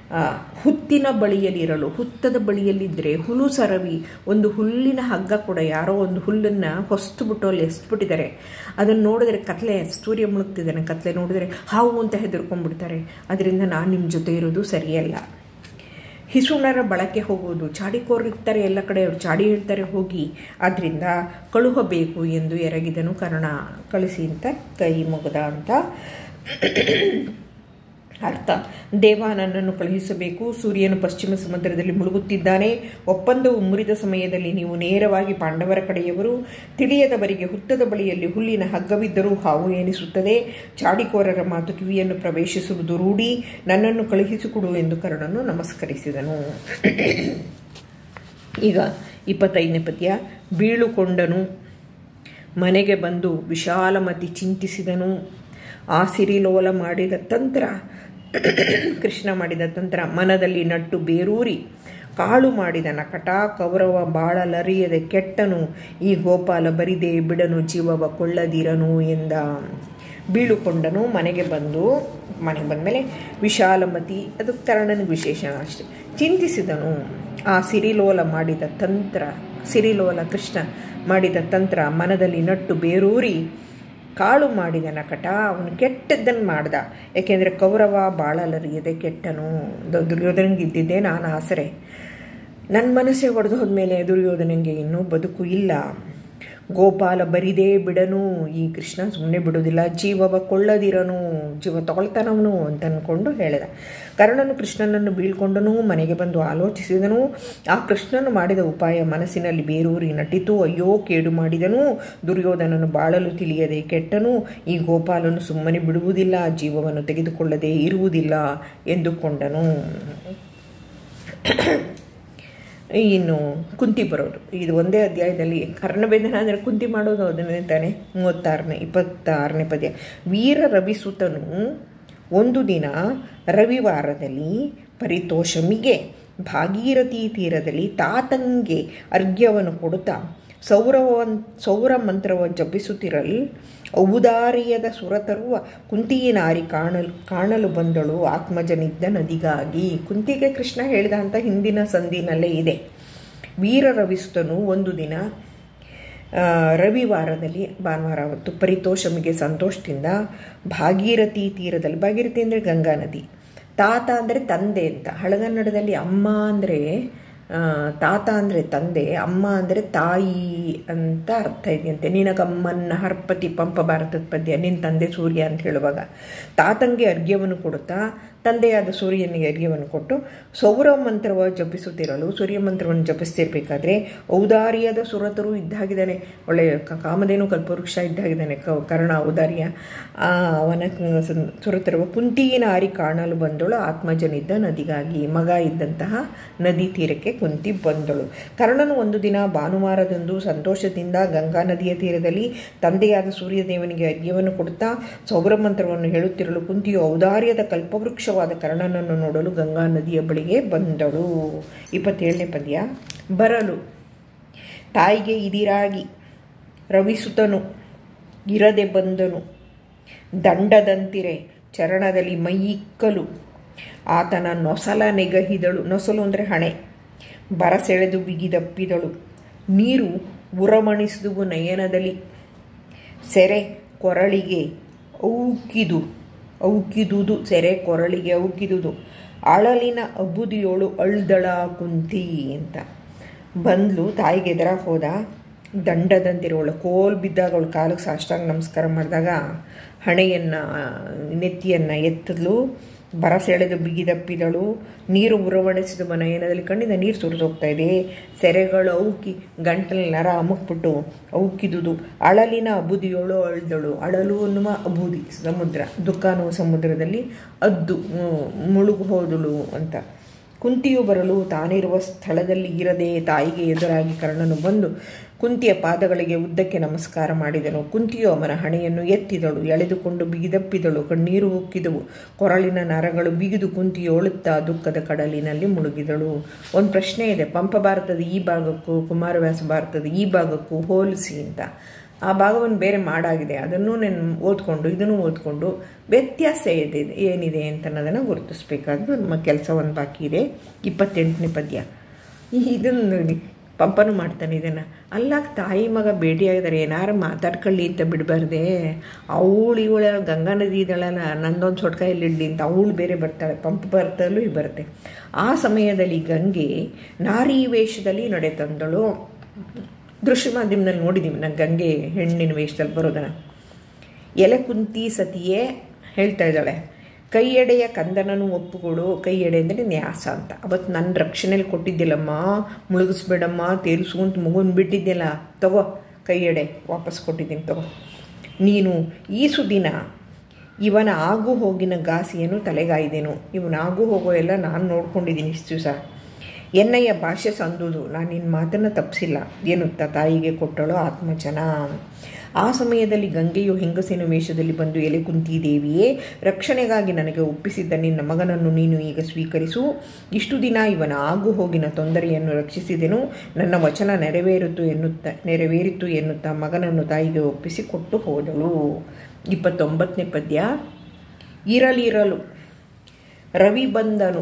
ಆ, ಹುತ್ತಿನ ಬಳಿಯಲ್ಲಿರಲು ಹುತ್ತದ ಬಳಿಯಲ್ಲಿದ್ದರೆ ಹುಲು ಸರವಿ ಒಂದು ಹುಲ್ಲಿನ ಹಗ್ಗ ಕೂಡ ಯಾರೋ ಒಂದು ಹುಲ್ಲನ್ನು ಹೊಸ್ತು ಬಿಟ್ಟು ಅಲ್ಲಿ ಎಸ್ಬಿಟ್ಟಿದ್ದಾರೆ ಅದನ್ನು ನೋಡಿದ್ರೆ ಕತ್ಲೆ ಸೂರ್ಯ ಮುಳುಗ್ತಿದ್ದಾನೆ ಕತ್ಲೆ ನೋಡಿದ್ರೆ ಹಾವು ಅಂತ ಹೆದರ್ಕೊಂಡ್ಬಿಡ್ತಾರೆ ಅದರಿಂದ ನಾನು ನಿಮ್ಮ ಜೊತೆ ಇರೋದು ಸರಿಯಲ್ಲ ಹಿಸುಣರ ಬಳಕೆ ಹೋಗುವುದು ಚಾಡಿಕೋರಿರ್ತಾರೆ ಎಲ್ಲ ಕಡೆ ಅವ್ರು ಚಾಡಿ ಹೇಳ್ತಾರೆ ಹೋಗಿ ಆದ್ದರಿಂದ ಕಳುಹಬೇಕು ಎಂದು ಎರಗಿದನು ಕರ್ಣ ಕಳಿಸಿ ಅಂತ ಕೈ ಮುಗದ ಅಂತ ಅರ್ಥ ದೇವ ನನ್ನನ್ನು ಕಳುಹಿಸಬೇಕು ಸೂರ್ಯನು ಪಶ್ಚಿಮ ಸಮುದ್ರದಲ್ಲಿ ಮುಳುಗುತ್ತಿದ್ದಾನೆ ಒಪ್ಪಂದವು ಮುರಿದ ಸಮಯದಲ್ಲಿ ನೀವು ನೇರವಾಗಿ ಪಾಂಡವರ ಕಡೆಯವರು ತಿಳಿಯದವರಿಗೆ ಹುತ್ತದ ಬಳಿಯಲ್ಲಿ ಹುಲ್ಲಿನ ಹಗ್ಗವಿದ್ದರೂ ಹಾವು ಎನಿಸುತ್ತದೆ ಚಾಡಿಕೋರರ ಮಾತು ಕಿವಿಯನ್ನು ಪ್ರವೇಶಿಸುವುದು ರೂಢಿ ನನ್ನನ್ನು ಕಳುಹಿಸಿಕೊಡು ಎಂದು ಕರ್ಣನು ನಮಸ್ಕರಿಸಿದನು ಈಗ ಇಪ್ಪತ್ತೈದನೇ ಪದ್ಯ ಬೀಳುಕೊಂಡನು ಮನೆಗೆ ಬಂದು ವಿಶಾಲಮತಿ ಚಿಂತಿಸಿದನು ಆ ಸಿರಿಲೋಲ ಮಾಡಿದ ತಂತ್ರ ಕೃಷ್ಣ ಮಾಡಿದ ತಂತ್ರ ಮನದಲ್ಲಿ ನಟ್ಟು ಬೇರೂರಿ ಕಾಳು ಮಾಡಿದ ನಕಟ ಕೌರವ ಬಾಳಲರಿಯದೆ ಕೆಟ್ಟನು ಈ ಗೋಪಾಲ ಬರಿದೆ ಬಿಡನು ಜೀವವ ಕೊಳ್ಳದಿರನು ಎಂದ ಬೀಳುಕೊಂಡನು ಮನೆಗೆ ಬಂದು ಮನೆಗೆ ಬಂದಮೇಲೆ ವಿಶಾಲಮತಿ ಅದು ಕರ್ಣನಿಗೆ ವಿಶೇಷಣ ಅಷ್ಟೆ ಚಿಂತಿಸಿದನು ಆ ಸಿರಿಲೋಲ ಮಾಡಿದ ತಂತ್ರ ಸಿರಿಲೋಲ ಕೃಷ್ಣ ಮಾಡಿದ ತಂತ್ರ ಮನದಲ್ಲಿ ನಟ್ಟು ಬೇರೂರಿ ಕಾಳು ಮಾಡಿದ ನಕಟ ಅವನು ಕೆಟ್ಟದ್ದನ್ನು ಮಾಡ್ದ ಏಕೆಂದರೆ ಕೌರವ ಬಾಳಲರಿಯದೆ ಕೆಟ್ಟನು ದ- ದುರ್ಯೋಧನಂಗೆ ಇದ್ದಿದ್ದೆ ನಾನು ಆಸರೆ ನನ್ನ ಮನಸ್ಸೇ ಒಡೆದು ಹೋದ್ಮೇಲೆ ದುರ್ಯೋಧನಂಗೆ ಇನ್ನೂ ಬದುಕು ಇಲ್ಲ ಗೋಪಾಲ ಬರಿದೇ ಬಿಡನು ಈ ಕೃಷ್ಣ ಸುಮ್ಮನೆ ಬಿಡೋದಿಲ್ಲ ಜೀವವ ಕೊಳ್ಳದಿರನು ಜೀವ ತಗೊಳ್ತಾನವನು ಅಂತ ಅಂದ್ಕೊಂಡು ಹೇಳಿದ ಕರ್ಣನು ಕೃಷ್ಣನನ್ನು ಬೀಳ್ಕೊಂಡನು ಮನೆಗೆ ಬಂದು ಆಲೋಚಿಸಿದನು ಆ ಕೃಷ್ಣನು ಮಾಡಿದ ಉಪಾಯ ಮನಸ್ಸಿನಲ್ಲಿ ಬೇರೂರಿ ನಟಿತು ಅಯ್ಯೋ ಕೇಡು ಮಾಡಿದನು ದುರ್ಯೋಧನನು ಬಾಳಲು ತಿಳಿಯದೆ ಕೆಟ್ಟನು ಈ ಗೋಪಾಲನು ಸುಮ್ಮನೆ ಬಿಡುವುದಿಲ್ಲ ಜೀವವನ್ನು ತೆಗೆದುಕೊಳ್ಳದೆ ಇರುವುದಿಲ್ಲ ಎಂದುಕೊಂಡನು ಇನ್ನು ಕುಂತಿ ಬರೋದು ಇದು ಒಂದೇ ಅಧ್ಯಾಯದಲ್ಲಿ ಕರ್ಣಭೇದನ ಅಂದರೆ ಕುಂತಿ ಮಾಡೋದು ಅದನ್ನೇ ತಾನೆ ಮೂವತ್ತಾರನೇ ಇಪ್ಪತ್ತಾರನೇ ಪದ್ಯ ವೀರ ರವಿಸುತನು ಒಂದು ದಿನ ರವಿವಾರದಲ್ಲಿ ಪರಿತೋಷಮಿಗೆ ಭಾಗೀರಥಿ ತೀರದಲ್ಲಿ ತಾತಂಗೆ ಅರ್ಘ್ಯವನ್ನು ಕೊಡುತ್ತಾ ಸೌರವನ್ ಸೌರ ಮಂತ್ರವ ಜಪಿಸುತ್ತಿರಲ್ ಔದಾರ್ಯದ ಸುರತರುವ ಕುಂತಿಯ ನಾರಿ ಕಾಣಲು ಕಾಣಲು ಬಂದಳು ಆತ್ಮಜನಿದ್ದ ನದಿಗಾಗಿ ಕುಂತಿಗೆ ಕೃಷ್ಣ ಹೇಳಿದ ಅಂತ ಹಿಂದಿನ ಸಂಧಿನಲ್ಲೇ ಇದೆ ವೀರ ರವಿಸ್ತನು ಒಂದು ದಿನ ಆ, ರವಿವಾರದಲ್ಲಿ ಭಾನುವಾರ ಅವತ್ತು ಪರಿತೋಷಮಿಗೆ ಸಂತೋಷದಿಂದ ಭಾಗೀರಥಿ ತೀರದಲ್ಲಿ ಭಾಗೀರಥಿ ಅಂದರೆ ಗಂಗಾ ನದಿ ತಾತ ಅಂದರೆ ತಂದೆ ಅಂತ ಹಳಗನ್ನಡದಲ್ಲಿ ಅಮ್ಮ ಅಂದರೆ ತಾತ ಅಂದರೆ ತಂದೆ ಅಮ್ಮ ಅಂದರೆ ತಾಯಿ ಅಂತ ಅರ್ಥ ಇದೆಯಂತೆ ನಿನಗಮ್ಮನ್ನ ಹರ್ಪತಿ ಪಂಪ ಭಾರತದ ಪದ್ಯ ನಿನ್ನ ತಂದೆ ಸೂರ್ಯ ಅಂತ ಹೇಳುವಾಗ ತಾತಂಗೆ ಅರ್ಘ್ಯವನ್ನು ಕೊಡುತ್ತಾ ತಂದೆಯಾದ ಸೂರ್ಯನಿಗೆ ಅರ್ಘ್ಯವನ್ನು ಕೊಟ್ಟು ಸೌರ ಮಂತ್ರವ ಜಪಿಸುತ್ತಿರಲು ಸೂರ್ಯ ಮಂತ್ರವನ್ನು ಜಪಿಸ್ತಿರ್ಬೇಕಾದ್ರೆ ಔದಾರ್ಯದ ಸುರತರು ಇದ್ದಾಗಿದ್ದಾನೆ ಒಳ್ಳೆ ಕ- ಕಾಮಧೇನು ಕಲ್ಪವೃಕ್ಷ ಇದ್ದಾಗಿದ್ದಾನೆ ಕ ಕರ್ಣ ಔದಾರ್ಯ ಆ, ಅವನ ಸ- ಸುರತರುವ ಕುಂತಿಯ ನಾರಿ ಕಾಣಲು ಬಂದಳು ಆತ್ಮಜನಿದ್ದ ನದಿಗಾಗಿ ಮಗ ಇದ್ದಂತಹ ನದಿ ತೀರಕ್ಕೆ ಕುಂತಿ ಬಂದಳು ಕರ್ಣನು ಒಂದು ದಿನ ಭಾನುವಾರದಂದು ಸಂತೋಷದಿಂದ ಗಂಗಾ ನದಿಯ ತೀರದಲ್ಲಿ ತಂದೆಯಾದ ಸೂರ್ಯದೇವನಿಗೆ ಅರ್ಘ್ಯವನ್ನು ಕೊಡುತ್ತಾ ಸೌರ ಮಂತ್ರವನ್ನು ಹೇಳುತ್ತಿರಲು ಕುಂತಿಯು ಔದಾರ್ಯದ ಕಲ್ಪವೃಕ್ಷವಾದ ಕರ್ಣನನ್ನು ನೋಡಲು ಗಂಗಾ ನದಿಯ ಬಳಿಗೆ ಬಂದಳು ಇಪ್ಪತ್ತೇಳನೇ ಪದ್ಯ ಬರಲು ತಾಯಿಗೆ ಇದಿರಾಗಿ ರವಿಸುತನು ಇರದೆ ಬಂದನು ದಂಡದಂತಿರೆ ಚರಣದಲ್ಲಿ ಮೈಯಿಕ್ಕಲು ಆತನ ನೊಸಲ ನೆಗಹಿದಳು ನೊಸಲು ಅಂದರೆ ಹಣೆ ಬರಸೆಳೆದು ಬಿಗಿದಪ್ಪಿದಳು ನೀರು ಉರಮಣಿಸಿದುವು ನಯನದಲ್ಲಿ ಸೆರೆ ಕೊರಳಿಗೆ ಔಕಿದು ಔಕಿದುದು ಸೆರೆ ಕೊರಳಿಗೆ ಔಕಿದುದು ಅಳಲಿನ ಅಬುದಿಯೋಳು ಅಳ್ದಳ ಕುಂತಿ ಅಂತ ಬಂದ್ಲು ತಾಯಿಗೆ ಎದುರ ಹೋದ ದಂಡದಂತಿರೋಳು ಕೋಲ್ ಬಿದ್ದಾಗ ಅವಳು ಕಾಲಿಗೆ ಸಾಷ್ಟಾಂಗ ನಮಸ್ಕಾರ ಮಾಡಿದಾಗ ಹಣೆಯನ್ನು ನೆತ್ತಿಯನ್ನು ಎತ್ತದ್ಲು ಬರಸೆಳೆದು ಬಿಗಿದಪ್ಪಿದಳು ನೀರು ಉರವಣಿಸಿದ ನಯನದಲ್ಲಿ ಕಣ್ಣಿಂದ ನೀರು ಸುರಿದೋಗ್ತಾ ಇದೆ ಸೆರೆಗಳು ಔಕಿ ಗಂಟಲ ನರ ಅಮುಕ್ಬಿಟ್ಟು ಔಕಿದುದು ಅಳಲಿನ ಅಬುದಿಯೋಳು ಅಳ್ದಳು ಅಳಲು ಅನ್ನುವ ಅಬೂದಿ ಸಮುದ್ರ ದುಃಖ ಅನ್ನುವ ಸಮುದ್ರದಲ್ಲಿ ಅದ್ದು ಹ್ಮ್, ಮುಳುಗು ಹೋದಳು ಅಂತ ಕುಂತಿಯು ಬರಲು ತಾನಿರುವ ಸ್ಥಳದಲ್ಲಿ ಇರದೆ ತಾಯಿಗೆ ಎದುರಾಗಿ ಕರ್ಣನು ಬಂದು ಕುಂತಿಯ ಪಾದಗಳಿಗೆ ಉದ್ದಕ್ಕೆ ನಮಸ್ಕಾರ ಮಾಡಿದನು ಕುಂತಿಯು ಅವನ ಹಣೆಯನ್ನು ಎತ್ತಿದಳು ಎಳೆದುಕೊಂಡು ಬಿಗಿದಪ್ಪಿದಳು ಕಣ್ಣೀರು ಉಕ್ಕಿದವು ಕೊರಳಿನ ನರಗಳು ಬಿಗಿದು ಕುಂತಿಯು ಒಳುತ್ತಾ ದುಃಖದ ಕಡಲಿನಲ್ಲಿ ಮುಳುಗಿದಳು ಒಂದು ಪ್ರಶ್ನೆ ಇದೆ ಪಂಪ ಭಾರತದ ಈ ಭಾಗಕ್ಕೂ ಕುಮಾರವ್ಯಾಸ ಭಾರತದ ಈ ಭಾಗಕ್ಕೂ ಹೋಲಿಸಿ ಅಂತ ಆ ಭಾಗವನ್ನು ಬೇರೆ ಮಾಡಾಗಿದೆ ಅದನ್ನು ನಾನು ಓದ್ಕೊಂಡು ಇದನ್ನು ಓದ್ಕೊಂಡು ವ್ಯತ್ಯಾಸ ಏನಿದೆ ಏನಿದೆ ಅಂತ ಅನ್ನೋದನ್ನು ಗುರುತಿಸ್ಬೇಕಾದ್ದು ನಮ್ಮ ಕೆಲಸ ಒಂದು ಬಾಕಿ ಇದೆ ಇಪ್ಪತ್ತೆಂಟನೇ ಪದ್ಯ ಈ ಇದನ್ನು ನೋಡಿ ಪಂಪನು ಮಾಡ್ತಾನೆ ಇದನ್ನು ಅಲ್ಲ ತಾಯಿ ಮಗ ಭೇಟಿಯಾಗಿದ್ದಾರೆ ಏನಾರು ಮಾತಾಡ್ಕೊಳ್ಳಿ ಅಂತ ಬಿಡಬಾರ್ದೆ ಅವಳು ಇವಳ ಗಂಗಾ ನದಿ ಇದ್ದಾಳಲ್ಲ ನಂದೊಂದು ಸೊಟ್ಕಾಯಲ್ಲಿ ಇಡ್ಲಿ ಅಂತ ಅವಳು ಬೇರೆ ಬರ್ತಾಳೆ ಪಂಪ ಬರ್ತಲೂ ಈ ಬರುತ್ತೆ ಆ ಸಮಯದಲ್ಲಿ ಗಂಗೆ ನಾರಿ ವೇಷದಲ್ಲಿ ನಡೆ ತಂದಳು ದೃಶ್ಯ ಮಾಧ್ಯಮದಲ್ಲಿ ನೋಡಿದ್ದೀವಿ ನಾನು ಗಂಗೆ ಹೆಣ್ಣಿನ ವೇಷದಲ್ಲಿ ಬರೋದನ್ನು ಎಲೆ ಕುಂತಿ ಸತಿಯೇ ಹೇಳ್ತಾ ಇದ್ದಾಳೆ ಕೈ ಎಡೆಯ ಕಂದನನು ಒಪ್ಪುಕೊಡು ಕೈ ಎಡೆ ಅಂದರೆ ನ್ಯಾಸ ಅಂತ ಅವತ್ತು ನನ್ನ ರಕ್ಷಣೆಯಲ್ಲಿ ಕೊಟ್ಟಿದ್ದಿಲ್ಲಮ್ಮ ಮುಳುಗಿಸ್ಬೇಡಮ್ಮ ತೇಲ್ಸು ಅಂತ ಮಗುನ ಬಿಟ್ಟಿದ್ದಿಲ್ಲ ತಗೋ ಕೈ ಎಡೆ ವಾಪಸ್ ಕೊಟ್ಟಿದ್ದೀನಿ ತಗೋ ನೀನು ಈ ಸುದಿನ ಇವನ ಆಗು ಹೋಗಿನ ಗಾಸಿಯನ್ನು ತಲೆಗಾಯ್ದೇನು ಇವನ ಆಗು ಹೋಗೋ ಎಲ್ಲ ನಾನು ನೋಡ್ಕೊಂಡಿದ್ದೀನಿ ಇಷ್ಟು ದಿವಸ ಎನ್ನಯ್ಯ ಭಾಷೆ ಸಂದುದು ನಾನು ನಿನ್ನ ಮಾತನ್ನು ತಪ್ಪಿಸಿಲ್ಲ ಏನುತ್ತಾ ತಾಯಿಗೆ ಕೊಟ್ಟಳು ಆತ್ಮಜನ ಆ ಸಮಯದಲ್ಲಿ ಗಂಗೆಯು ಹೆಂಗಸಿನ ವೇಷದಲ್ಲಿ ಬಂದು ಎಲೆ ಕುಂತಿದೇವಿಯೇ ರಕ್ಷಣೆಗಾಗಿ ನನಗೆ ಒಪ್ಪಿಸಿದ್ದ ನಿನ್ನ ಮಗನನ್ನು ನೀನು ಈಗ ಸ್ವೀಕರಿಸು ಇಷ್ಟು ದಿನ ಇವನ ಆಗು ಹೋಗಿನ ತೊಂದರೆಯನ್ನು ರಕ್ಷಿಸಿದೆನು ನನ್ನ ವಚನ ನೆರವೇರಿತು ಎನ್ನುತ್ತಾ ನೆರವೇರಿತು ಎನ್ನುತ್ತಾ ಮಗನನ್ನು ತಾಯಿಗೆ ಒಪ್ಪಿಸಿ ಕೊಟ್ಟು ಹೋದಳು ಇಪ್ಪತ್ತೊಂಬತ್ತನೇ ಪದ್ಯ ಇರಲಿರಲು ರವಿ ಬಂದನು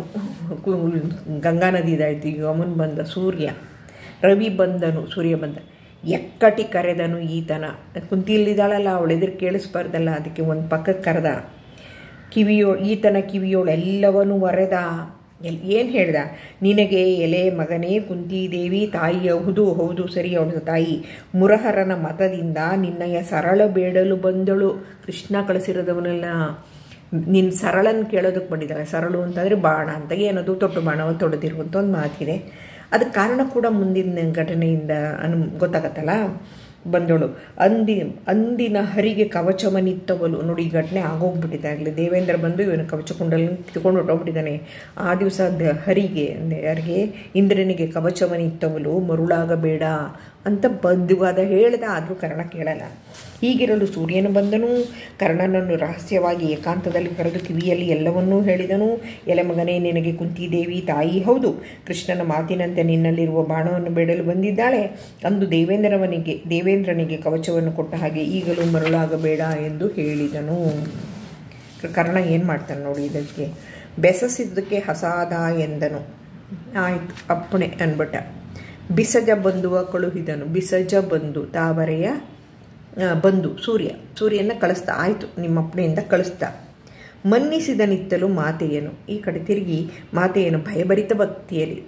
ಗಂಗಾ ನದಿದಾಯ್ತು ಈಗ ಅವನು ಬಂದ ಸೂರ್ಯ ರವಿ ಬಂದನು ಸೂರ್ಯ ಬಂದ ಎಕ್ಕಟಿ ಕರೆದನು ಈತನ ಕುಂತಿಲ್ಲಿದ್ದಾಳಲ್ಲ ಅವಳು ಎದುರು ಕೇಳಿಸ್ಬಾರ್ದಲ್ಲ ಅದಕ್ಕೆ ಒಂದು ಪಕ್ಕಕ್ಕೆ ಕರೆದ ಕಿವಿಯೋ ಈತನ ಕಿವಿಯೋಳು ಎಲ್ಲವನ್ನೂ ಒರೆದ ಎಲ್ ಏನು ಹೇಳ್ದ ನಿನಗೆ ಎಲೆ ಮಗನೇ ಕುಂತಿದೇವಿ ತಾಯಿ ಹೌದು ಹೌದು ಸರಿ ಅವಳ ತಾಯಿ ಮುರಹರನ ಮತದಿಂದ ನಿನ್ನಯ ಸರಳ ಬೇಡಲು ಬಂದಳು ಕೃಷ್ಣ ಕಳಿಸಿರೋದವನೆಲ್ಲ ನಿನ್ನ ಸರಳನ್ನು ಕೇಳೋದಕ್ಕೆ ಬಂದಿದ್ದಾಳೆ ಸರಳು ಅಂತಂದರೆ ಬಾಣ ಅಂತ ಏನದು ತೊಟ್ಟು ಬಾಣವ ತೊಡೆದಿರುವಂಥ ಒಂದು ಮಾತಿದೆ ಅದಕ್ಕೆ ಕಾರಣ ಕೂಡ ಮುಂದಿನ ಘಟನೆಯಿಂದ ಅನು ಗೊತ್ತಾಗತ್ತಲ್ಲ ಬಂದಳು ಅಂದಿ ಅಂದಿನ ಹರಿಗೆ ಕವಚವನಿತ್ತವಲು ನೋಡಿ ಈ ಘಟನೆ ಆಗೋಗ್ಬಿಟ್ಟಿದೆ ಆಗಲಿ ದೇವೇಂದ್ರ ಬಂದು ಇವನ ಕವಚ ಕುಂಡಲಿ ಕಿತ್ಕೊಂಡು ಹೊಟ್ಟೋಗ್ಬಿಟ್ಟಿದ್ದಾನೆ ಆ ದಿವಸ ದ ಹರಿಗೆ ಅಂದರೆ ಯಾರಿಗೆ ಇಂದ್ರನಿಗೆ ಕವಚವನಿತ್ತವಲು ಮರುಳಾಗಬೇಡ ಅಂತ ಬಂಧುವಾದ ಹೇಳ್ದ ಆದರೂ ಕರ್ಣ ಕೇಳಲ್ಲ ಹೀಗಿರಲು ಸೂರ್ಯನು ಬಂದನು ಕರ್ಣನನ್ನು ರಹಸ್ಯವಾಗಿ ಏಕಾಂತದಲ್ಲಿ ಕರೆದು ಕಿವಿಯಲ್ಲಿ ಎಲ್ಲವನ್ನೂ ಹೇಳಿದನು ಎಲೆ ಮಗನೇ ನಿನಗೆ ಕುಂತಿದೇವಿ ತಾಯಿ ಹೌದು ಕೃಷ್ಣನ ಮಾತಿನಂತೆ ನಿನ್ನಲ್ಲಿರುವ ಬಾಣವನ್ನು ಬೇಡಲು ಬಂದಿದ್ದಾಳೆ ಅಂದು ದೇವೇಂದ್ರವನಿಗೆ ದೇವೇಂದ್ರನಿಗೆ ಕವಚವನ್ನು ಕೊಟ್ಟ ಹಾಗೆ ಈಗಲೂ ಮರುಳಾಗಬೇಡ ಎಂದು ಹೇಳಿದನು ಕರ್ಣ ಏನು ಮಾಡ್ತಾನೆ ನೋಡಿ ಇದಕ್ಕೆ ಬೆಸಸಿದ್ದಕ್ಕೆ ಹಸಾದ ಎಂದನು ಆಯಿತು ಅಪ್ಪಣೆ ಅನ್ಬಿಟ್ಟ ಬಿಸಜ ಬಂಧುವ ಕಳುಹಿದನು ಬಿಸಜ ಬಂಧು ತಾವರೆಯ ಬಂದು ಸೂರ್ಯ ಸೂರ್ಯನ ಕಳಿಸ್ತಾ ಆಯಿತು ನಿಮ್ಮ ಅಪ್ಪಣೆಯಿಂದ ಕಳಿಸ್ತಾ ಮನ್ನಿಸಿದನಿತ್ತಲು ಮಾತೆಯನು ಈ ಕಡೆ ತಿರುಗಿ ಮಾತೆಯನು ಭಯಭರಿತ ಭಕ್ತಿಯಲ್ಲಿ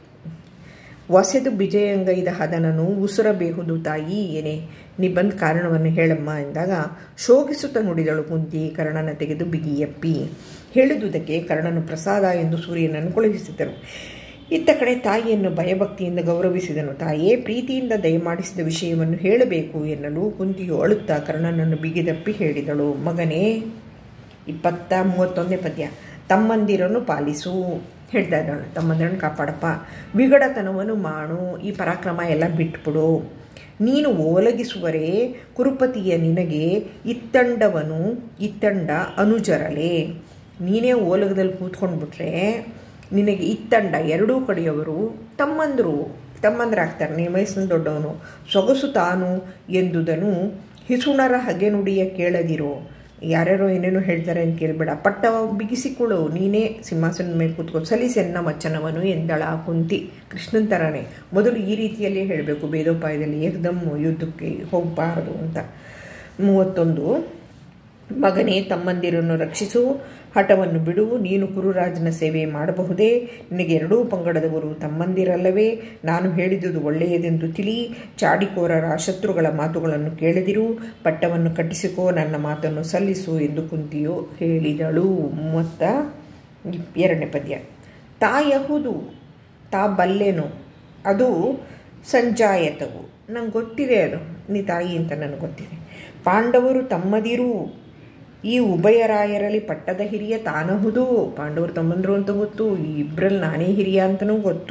ಒಸೆದು ವಿಜಯಂಗೈದ ಹದನನು ಉಸುರಬೇಹುದು ತಾಯಿ ಏನೇ ನೀ ಬಂದ ಕಾರಣವನ್ನು ಹೇಳಮ್ಮ ಎಂದಾಗ ಶೋಕಿಸುತ್ತ ನುಡಿದಳು ಕುಂತಿ ಕರ್ಣನ ತೆಗೆದು ಬಿಗಿಯಪ್ಪಿ ಹೇಳಿದುದಕ್ಕೆ ಕರ್ಣನು ಪ್ರಸಾದ ಎಂದು ಸೂರ್ಯನನ್ನು ಕಳುಹಿಸಿದರು ಇತ್ತ ಕಡೆ ತಾಯಿಯನ್ನು ಭಯಭಕ್ತಿಯಿಂದ ಗೌರವಿಸಿದನು ತಾಯೇ ಪ್ರೀತಿಯಿಂದ ದಯಮಾಡಿಸಿದ ವಿಷಯವನ್ನು ಹೇಳಬೇಕು ಎನ್ನಲು ಕುಂತಿಯು ಅಳುತ್ತಾ ಕರ್ಣನನ್ನು ಬಿಗಿದಪ್ಪಿ ಹೇಳಿದಳು ಮಗನೇ ಇಪ್ಪತ್ತ ಮೂವತ್ತೊಂದನೇ ಪದ್ಯ ತಮ್ಮಂದಿರನ್ನು ಪಾಲಿಸು ಹೇಳ್ತಾ ಇದ್ದಾಳು ತಮ್ಮಂದಿರನ್ನು ಕಾಪಾಡಪ್ಪ ವಿಗಡತನವನ್ನು ಮಾಡು ಈ ಪರಾಕ್ರಮ ಎಲ್ಲ ಬಿಟ್ಬಿಡು ನೀನು ಓಲಗಿಸುವರೇ ಕುರುಪತಿಯ ನಿನಗೆ ಇತ್ತಂಡವನು ಇತ್ತಂಡ ಅನುಜರಲೆ ನೀನೇ ಓಲಗದಲ್ಲಿ ಕೂತ್ಕೊಂಡ್ಬಿಟ್ರೆ ನಿನಗೆ ಇತ್ತಂಡ ಎರಡೂ ಕಡೆಯವರು ತಮ್ಮಂದರು ತಮ್ಮಂದರಾಗ್ತಾರೆ ನೀ ವಯಸ್ಸಿನ ದೊಡ್ಡವನು ಸೊಗಸು ತಾನು ಎಂದುದನು ಹಿಸುಣರ ಹಗೆ ನುಡಿಯ ಕೇಳದಿರೋ ಯಾರ್ಯಾರೋ ಏನೇನೋ ಹೇಳ್ತಾರೆ ಅಂತ ಕೇಳಬೇಡ ಪಟ್ಟ ಬಿಗಿಸಿಕೊಳ್ಳು ನೀನೇ ಸಿಂಹಾಸನದ ಮೇಲೆ ಕೂತ್ಕೊ ಸಲಿಸೆನ್ನ ಮಚ್ಚನವನು ಎಂದಳ ಕುಂತಿ ಕೃಷ್ಣನ್ ಥರನೇ ಮೊದಲು ಈ ರೀತಿಯಲ್ಲೇ ಹೇಳಬೇಕು ಭೇದೋಪಾಯದಲ್ಲಿ ಏಕದಮ್ ಯುದ್ಧಕ್ಕೆ ಹೋಗಬಾರದು ಅಂತ ಮೂವತ್ತೊಂದು ಮಗನೇ ತಮ್ಮಂದಿರನ್ನು ರಕ್ಷಿಸು ಹಠವನ್ನು ಬಿಡು ನೀನು ಕುರುರಾಜನ ಸೇವೆ ಮಾಡಬಹುದೇ ನಿನಗೆ ಎರಡೂ ಪಂಗಡದವರು ತಮ್ಮಂದಿರಲ್ಲವೇ ನಾನು ಹೇಳಿದುದು ಒಳ್ಳೆಯದೆಂದು ತಿಳಿ ಚಾಡಿಕೋರರ ಶತ್ರುಗಳ ಮಾತುಗಳನ್ನು ಕೇಳದಿರು ಪಟ್ಟವನ್ನು ಕಟ್ಟಿಸಿಕೋ ನನ್ನ ಮಾತನ್ನು ಸಲ್ಲಿಸು ಎಂದು ಕುಂತಿಯು ಹೇಳಿದಳು ಮೂವತ್ತ ಎರಡನೇ ಪದ್ಯ ತಾಯಹುದು ತಾ ಬಲ್ಲೆನು ಅದು ಸಂಜಾಯತವು ನಂಗೆ ಗೊತ್ತಿದೆ ಅದು ನೀ ತಾಯಿ ಅಂತ ನನಗೆ ಗೊತ್ತಿದೆ ಪಾಂಡವರು ತಮ್ಮದಿರು ಈ ಉಭಯರಾಯರಲ್ಲಿ ಪಟ್ಟದ ಹಿರಿಯ ತಾನಹುದು ಪಾಂಡವರು ತಮ್ಮಂದರು ಅಂತ ಗೊತ್ತು ಈ ಇಬ್ಬರಲ್ಲಿ ನಾನೇ ಹಿರಿಯ ಅಂತಲೂ ಗೊತ್ತು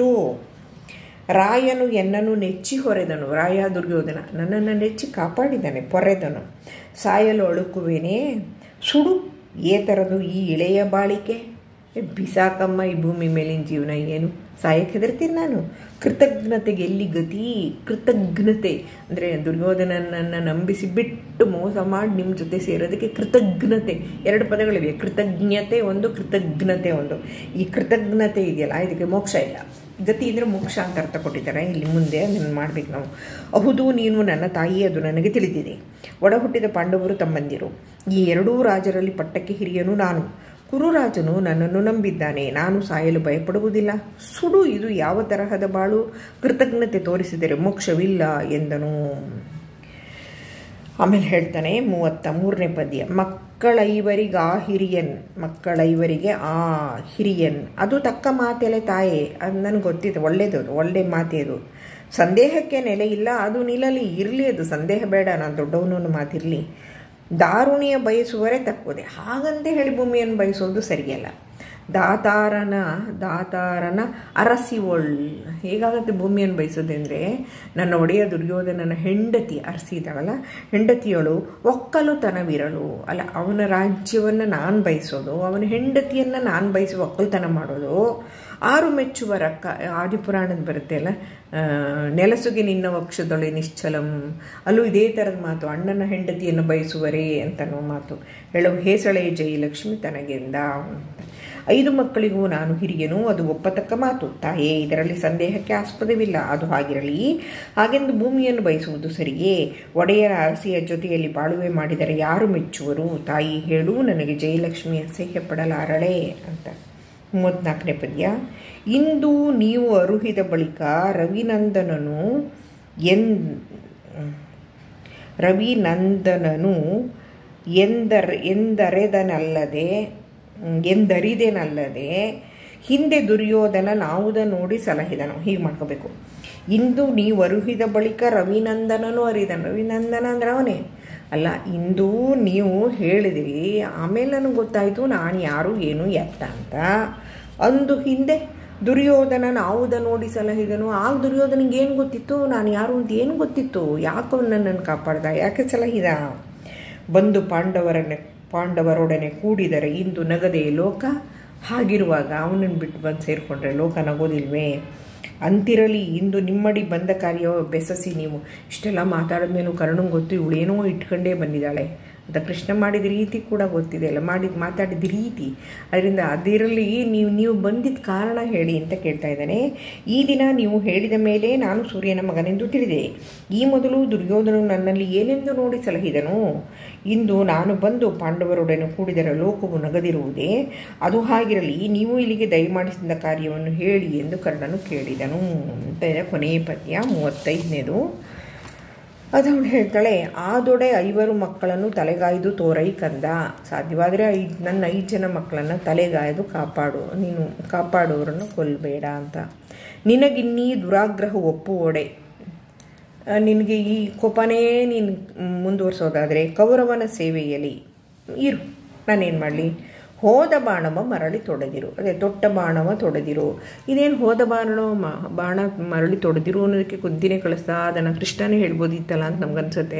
ರಾಯನು ಎನ್ನನ್ನು ನೆಚ್ಚಿ ಹೊರೆದನು ರಾಯ ದುರ್ಯೋಧನ ನನ್ನನ್ನು ನೆಚ್ಚಿ ಕಾಪಾಡಿದ್ದಾನೆ ಪೊರೆದನು ಸಾಯಲು ಅಳುಕುವೇನೆ ಸುಡು ಏತರದು ಈ ಇಳೆಯ ಬಾಳಿಕೆ ಬಿಸಾಕಮ್ಮ ಈ ಭೂಮಿ ಮೇಲಿನ ಜೀವನ ಏನು ಸಾಯಕ್ಕೆ ಹೆದರ್ತೀನಿ ನಾನು ಕೃತಜ್ಞತೆಗೆ ಎಲ್ಲಿ ಗತಿ ಕೃತಜ್ಞತೆ ಅಂದರೆ ದುರ್ಯೋಧನನನ್ನು ನಂಬಿಸಿ ಬಿಟ್ಟು ಮೋಸ ಮಾಡಿ ನಿಮ್ಮ ಜೊತೆ ಸೇರೋದಕ್ಕೆ ಕೃತಜ್ಞತೆ ಎರಡು ಪದಗಳಿವೆ ಕೃತಜ್ಞತೆ ಒಂದು ಕೃತಜ್ಞತೆ ಒಂದು ಈ ಕೃತಜ್ಞತೆ ಇದೆಯಲ್ಲ ಇದಕ್ಕೆ ಮೋಕ್ಷ ಇಲ್ಲ ಗತಿ ಅಂದರೆ ಮೋಕ್ಷ ಅಂತ ಅರ್ಥ ಕೊಟ್ಟಿದ್ದಾರೆ ಇಲ್ಲಿ ಮುಂದೆ ಅದನ್ನು ಮಾಡಬೇಕು ನಾವು ಹೌದು ನೀನು ನನ್ನ ತಾಯಿ ಅದು ನನಗೆ ತಿಳಿದಿದೆ ಒಡ ಹುಟ್ಟಿದ ಪಾಂಡವರು ತಮ್ಮಂದಿರು ಈ ಎರಡೂ ರಾಜರಲ್ಲಿ ಪಟ್ಟಕ್ಕೆ ಹಿರಿಯನು ನಾನು ಕುರುರಾಜನು ನನ್ನನ್ನು ನಂಬಿದ್ದಾನೆ ನಾನು ಸಾಯಲು ಭಯಪಡುವುದಿಲ್ಲ ಸುಡು ಇದು ಯಾವ ತರಹದ ಬಾಳು ಕೃತಜ್ಞತೆ ತೋರಿಸಿದರೆ ಮೋಕ್ಷವಿಲ್ಲ ಎಂದನು ಆಮೇಲೆ ಹೇಳ್ತಾನೆ ಮೂವತ್ತ ಮೂರನೇ ಪದ್ಯ ಮಕ್ಕಳೈವರಿಗೆ ಆ ಹಿರಿಯನ್ ಮಕ್ಕಳೈವರಿಗೆ ಆ ಹಿರಿಯನ್ ಅದು ತಕ್ಕ ಮಾತೆಲೆ ತಾಯೇ ಅದು ನನಗೆ ಗೊತ್ತಿದೆ ಒಳ್ಳೇದು ಅದು ಒಳ್ಳೆ ಮಾತೆ ಅದು ಸಂದೇಹಕ್ಕೆ ನೆಲೆ ಇಲ್ಲ ಅದು ನಿಲ್ಲಲಿ ಇರಲಿ ಅದು ಸಂದೇಹ ಬೇಡ ನಾನು ದೊಡ್ಡವನನ್ನು ಮಾತಿರಲಿ ದಾರುಣಿಯ ಬಯಸುವರೇ ತಕ್ಕುವುದೇ ಹಾಗಂತೆ ಹೇಳಿ ಭೂಮಿಯನ್ನು ಬಯಸೋದು ಸರಿಯಲ್ಲ ದಾತಾರನ ದಾತಾರನ ಅರಸಿ ಒಳ್ ಹೇಗಾಗುತ್ತೆ ಭೂಮಿಯನ್ನು ಬಯಸೋದೆಂದರೆ ನನ್ನ ಒಡೆಯ ದುರ್ಯೋಧನನ ಹೆಂಡತಿ ಅರಸಿದಾಳಲ್ಲ ಹೆಂಡತಿಯಳು ಒಕ್ಕಲುತನವಿರಲು ಅಲ್ಲ ಅವನ ರಾಜ್ಯವನ್ನು ನಾನು ಬಯಸೋದು ಅವನ ಹೆಂಡತಿಯನ್ನು ನಾನು ಬಯಸಿ ಒಕ್ಕಲ್ತನ ಮಾಡೋದು ಆರು ಮೆಚ್ಚುವ ರಕ್ಕ ಆದಿಪುರಾಣದ ಬರುತ್ತೆ ಅಲ್ಲ ನೆಲಸುಗೆ ನಿನ್ನ ವಕ್ಷದೊಳೆ ನಿಶ್ಚಲಂ ಅಲ್ಲೂ ಇದೇ ಥರದ ಮಾತು ಅಣ್ಣನ ಹೆಂಡತಿಯನ್ನು ಬಯಸುವರೇ ಅಂತನೋ ಮಾತು ಹೇಳವು ಹೇಸಳೆ ಜಯಲಕ್ಷ್ಮಿ ತನಗೆಂದ ಐದು ಮಕ್ಕಳಿಗೂ ನಾನು ಹಿರಿಯನು ಅದು ಒಪ್ಪತಕ್ಕ ಮಾತು ತಾಯೇ ಇದರಲ್ಲಿ ಸಂದೇಹಕ್ಕೆ ಆಸ್ಪದವಿಲ್ಲ ಅದು ಹಾಗಿರಲಿ ಹಾಗೆಂದು ಭೂಮಿಯನ್ನು ಬಯಸುವುದು ಸರಿಯೇ ಒಡೆಯರ ಅರಸಿಯ ಜೊತೆಯಲ್ಲಿ ಬಾಳುವೆ ಮಾಡಿದರೆ ಯಾರು ಮೆಚ್ಚುವರು ತಾಯಿ ಹೇಳು ನನಗೆ ಜಯಲಕ್ಷ್ಮಿ ಅಸಹ್ಯ ಪಡಲಾರಳೆ ಅಂತ ಮೂವತ್ನಾಲ್ಕನೇ ಪದ್ಯ ಇಂದು ನೀವು ಅರುಹಿದ ಬಳಿಕ ರವಿನಂದನನು ಎನ್ ರವಿನಂದನನು ಎಂದರ್ ಎಂದರೆದನಲ್ಲದೆ ಎಂದರಿದೆನಲ್ಲದೆ ಹಿಂದೆ ದುರ್ಯೋಧನ ನಾವುದ ನೋಡಿ ಸಲಹಿದನು ಹೀಗೆ ಮಾಡ್ಕೋಬೇಕು ಇಂದು ನೀವು ಅರುಹಿದ ಬಳಿಕ ರವಿನಂದನನು ಅರಿದನು ರವಿನಂದನ ಅಂದ್ರೆ ಅವನೇ ಅಲ್ಲ ಇಂದು ನೀವು ಹೇಳಿದಿರಿ ಆಮೇಲೆ ನನಗೆ ಗೊತ್ತಾಯಿತು ನಾನು ಯಾರು ಏನು ಎತ್ತ ಅಂತ ಅಂದು ಹಿಂದೆ ದುರ್ಯೋಧನ ನಾವುದ ನೋಡಿ ಸಲಹಿದನು ಆಗ ದುರ್ಯೋಧನಿಗೆ ಏನು ಗೊತ್ತಿತ್ತು ನಾನು ಯಾರು ಅಂತ ಏನು ಗೊತ್ತಿತ್ತು ಯಾಕೆ ಅವನು ನನ್ನನ್ನು ಕಾಪಾಡ್ದ ಯಾಕೆ ಸಲಹಿದ ಬಂದು ಪಾಂಡವರನ್ನೇ ಪಾಂಡವರೊಡನೆ ಕೂಡಿದರೆ ಇಂದು ನಗದೆ ಲೋಕ ಹಾಗಿರುವಾಗ ಅವನನ್ನು ಬಿಟ್ಟು ಬಂದು ಸೇರಿಕೊಂಡ್ರೆ ಲೋಕ ನಗೋದಿಲ್ವೇ ಅಂತಿರಲಿ ಇಂದು ನಿಮ್ಮಡಿ ಬಂದ ಕಾರ್ಯ ಬೆಸಸಿ ನೀವು ಇಷ್ಟೆಲ್ಲ ಮಾತಾಡಿದ ಮೇಲೂ ಕರ್ಣಂಗೆ ಗೊತ್ತು ಇವಳೇನೋ ಇಟ್ಕೊಂಡೇ ಬಂದಿದ್ದಾಳೆ ಅಂತ ಕೃಷ್ಣ ಮಾಡಿದ ರೀತಿ ಕೂಡ ಗೊತ್ತಿದೆ ಅಲ್ಲ ಮಾಡಿದ ಮಾತಾಡಿದ ರೀತಿ ಅದರಿಂದ ಅದರಲ್ಲಿ ನೀವು ನೀವು ಬಂದಿದ್ದ ಕಾರಣ ಹೇಳಿ ಅಂತ ಕೇಳ್ತಾ ಇದ್ದಾನೆ ಈ ದಿನ ನೀವು ಹೇಳಿದ ಮೇಲೆ ನಾನು ಸೂರ್ಯನ ಮಗನೆಂದು ತಿಳಿದೆ ಈ ಮೊದಲು ದುರ್ಯೋಧನು ನನ್ನಲ್ಲಿ ಏನೆಂದು ನೋಡಿ ಸಲಹಿದನು ಇಂದು ನಾನು ಬಂದು ಪಾಂಡವರೊಡನೆ ಕೂಡಿದರ ಲೋಕವು ನಗದಿರುವುದೇ ಅದು ಹಾಗಿರಲಿ ನೀವು ಇಲ್ಲಿಗೆ ದಯಮಾಡಿಸಿದ ಕಾರ್ಯವನ್ನು ಹೇಳಿ ಎಂದು ಕರ್ಣನು ಕೇಳಿದನು ಅಂತ ಇದೆ ಕೊನೆಯ ಪದ್ಯ ಮೂವತ್ತೈದನೇದು ಅದು ಅವಳು ಹೇಳ್ತಾಳೆ ಆದೊಡೆ ಐವರು ಮಕ್ಕಳನ್ನು ತಲೆಗಾಯ್ದು ತೋರೈ ಕಂದ ಸಾಧ್ಯವಾದರೆ ಐದು ನನ್ನ ಐದು ಜನ ಮಕ್ಕಳನ್ನು ತಲೆಗಾಯ್ದು ಕಾಪಾಡು ನೀನು ಕಾಪಾಡೋರನ್ನು ಕೊಲ್ಲಬೇಡ ಅಂತ ನಿನಗಿನ್ನೀ ದುರಾಗ್ರಹ ಒಪ್ಪುವೊಡೆ ನಿನಗೆ ಈ ಕೋಪನೇ ನೀನು ಮುಂದುವರಿಸೋದಾದರೆ ಕೌರವನ ಸೇವೆಯಲ್ಲಿ ಇರು ನಾನೇನು ಮಾಡಲಿ ಹೋದ ಬಾಣವ ಮರಳಿ ತೊಡೆದಿರು ಅದೇ ತೊಟ್ಟ ಬಾಣವ ತೊಡೆದಿರು ಇದೇನು ಹೋದ ಬಾಣ ಬಾಣ ಮರಳಿ ತೊಡೆದಿರು ಅನ್ನೋದಕ್ಕೆ ಕುಂತಿನೇ ಕಳಿಸ್ತಾ ಅದನ್ನು ಕೃಷ್ಣನೇ ಹೇಳ್ಬೋದಿತ್ತಲ್ಲ ಅಂತ ನಮ್ಗನ್ಸುತ್ತೆ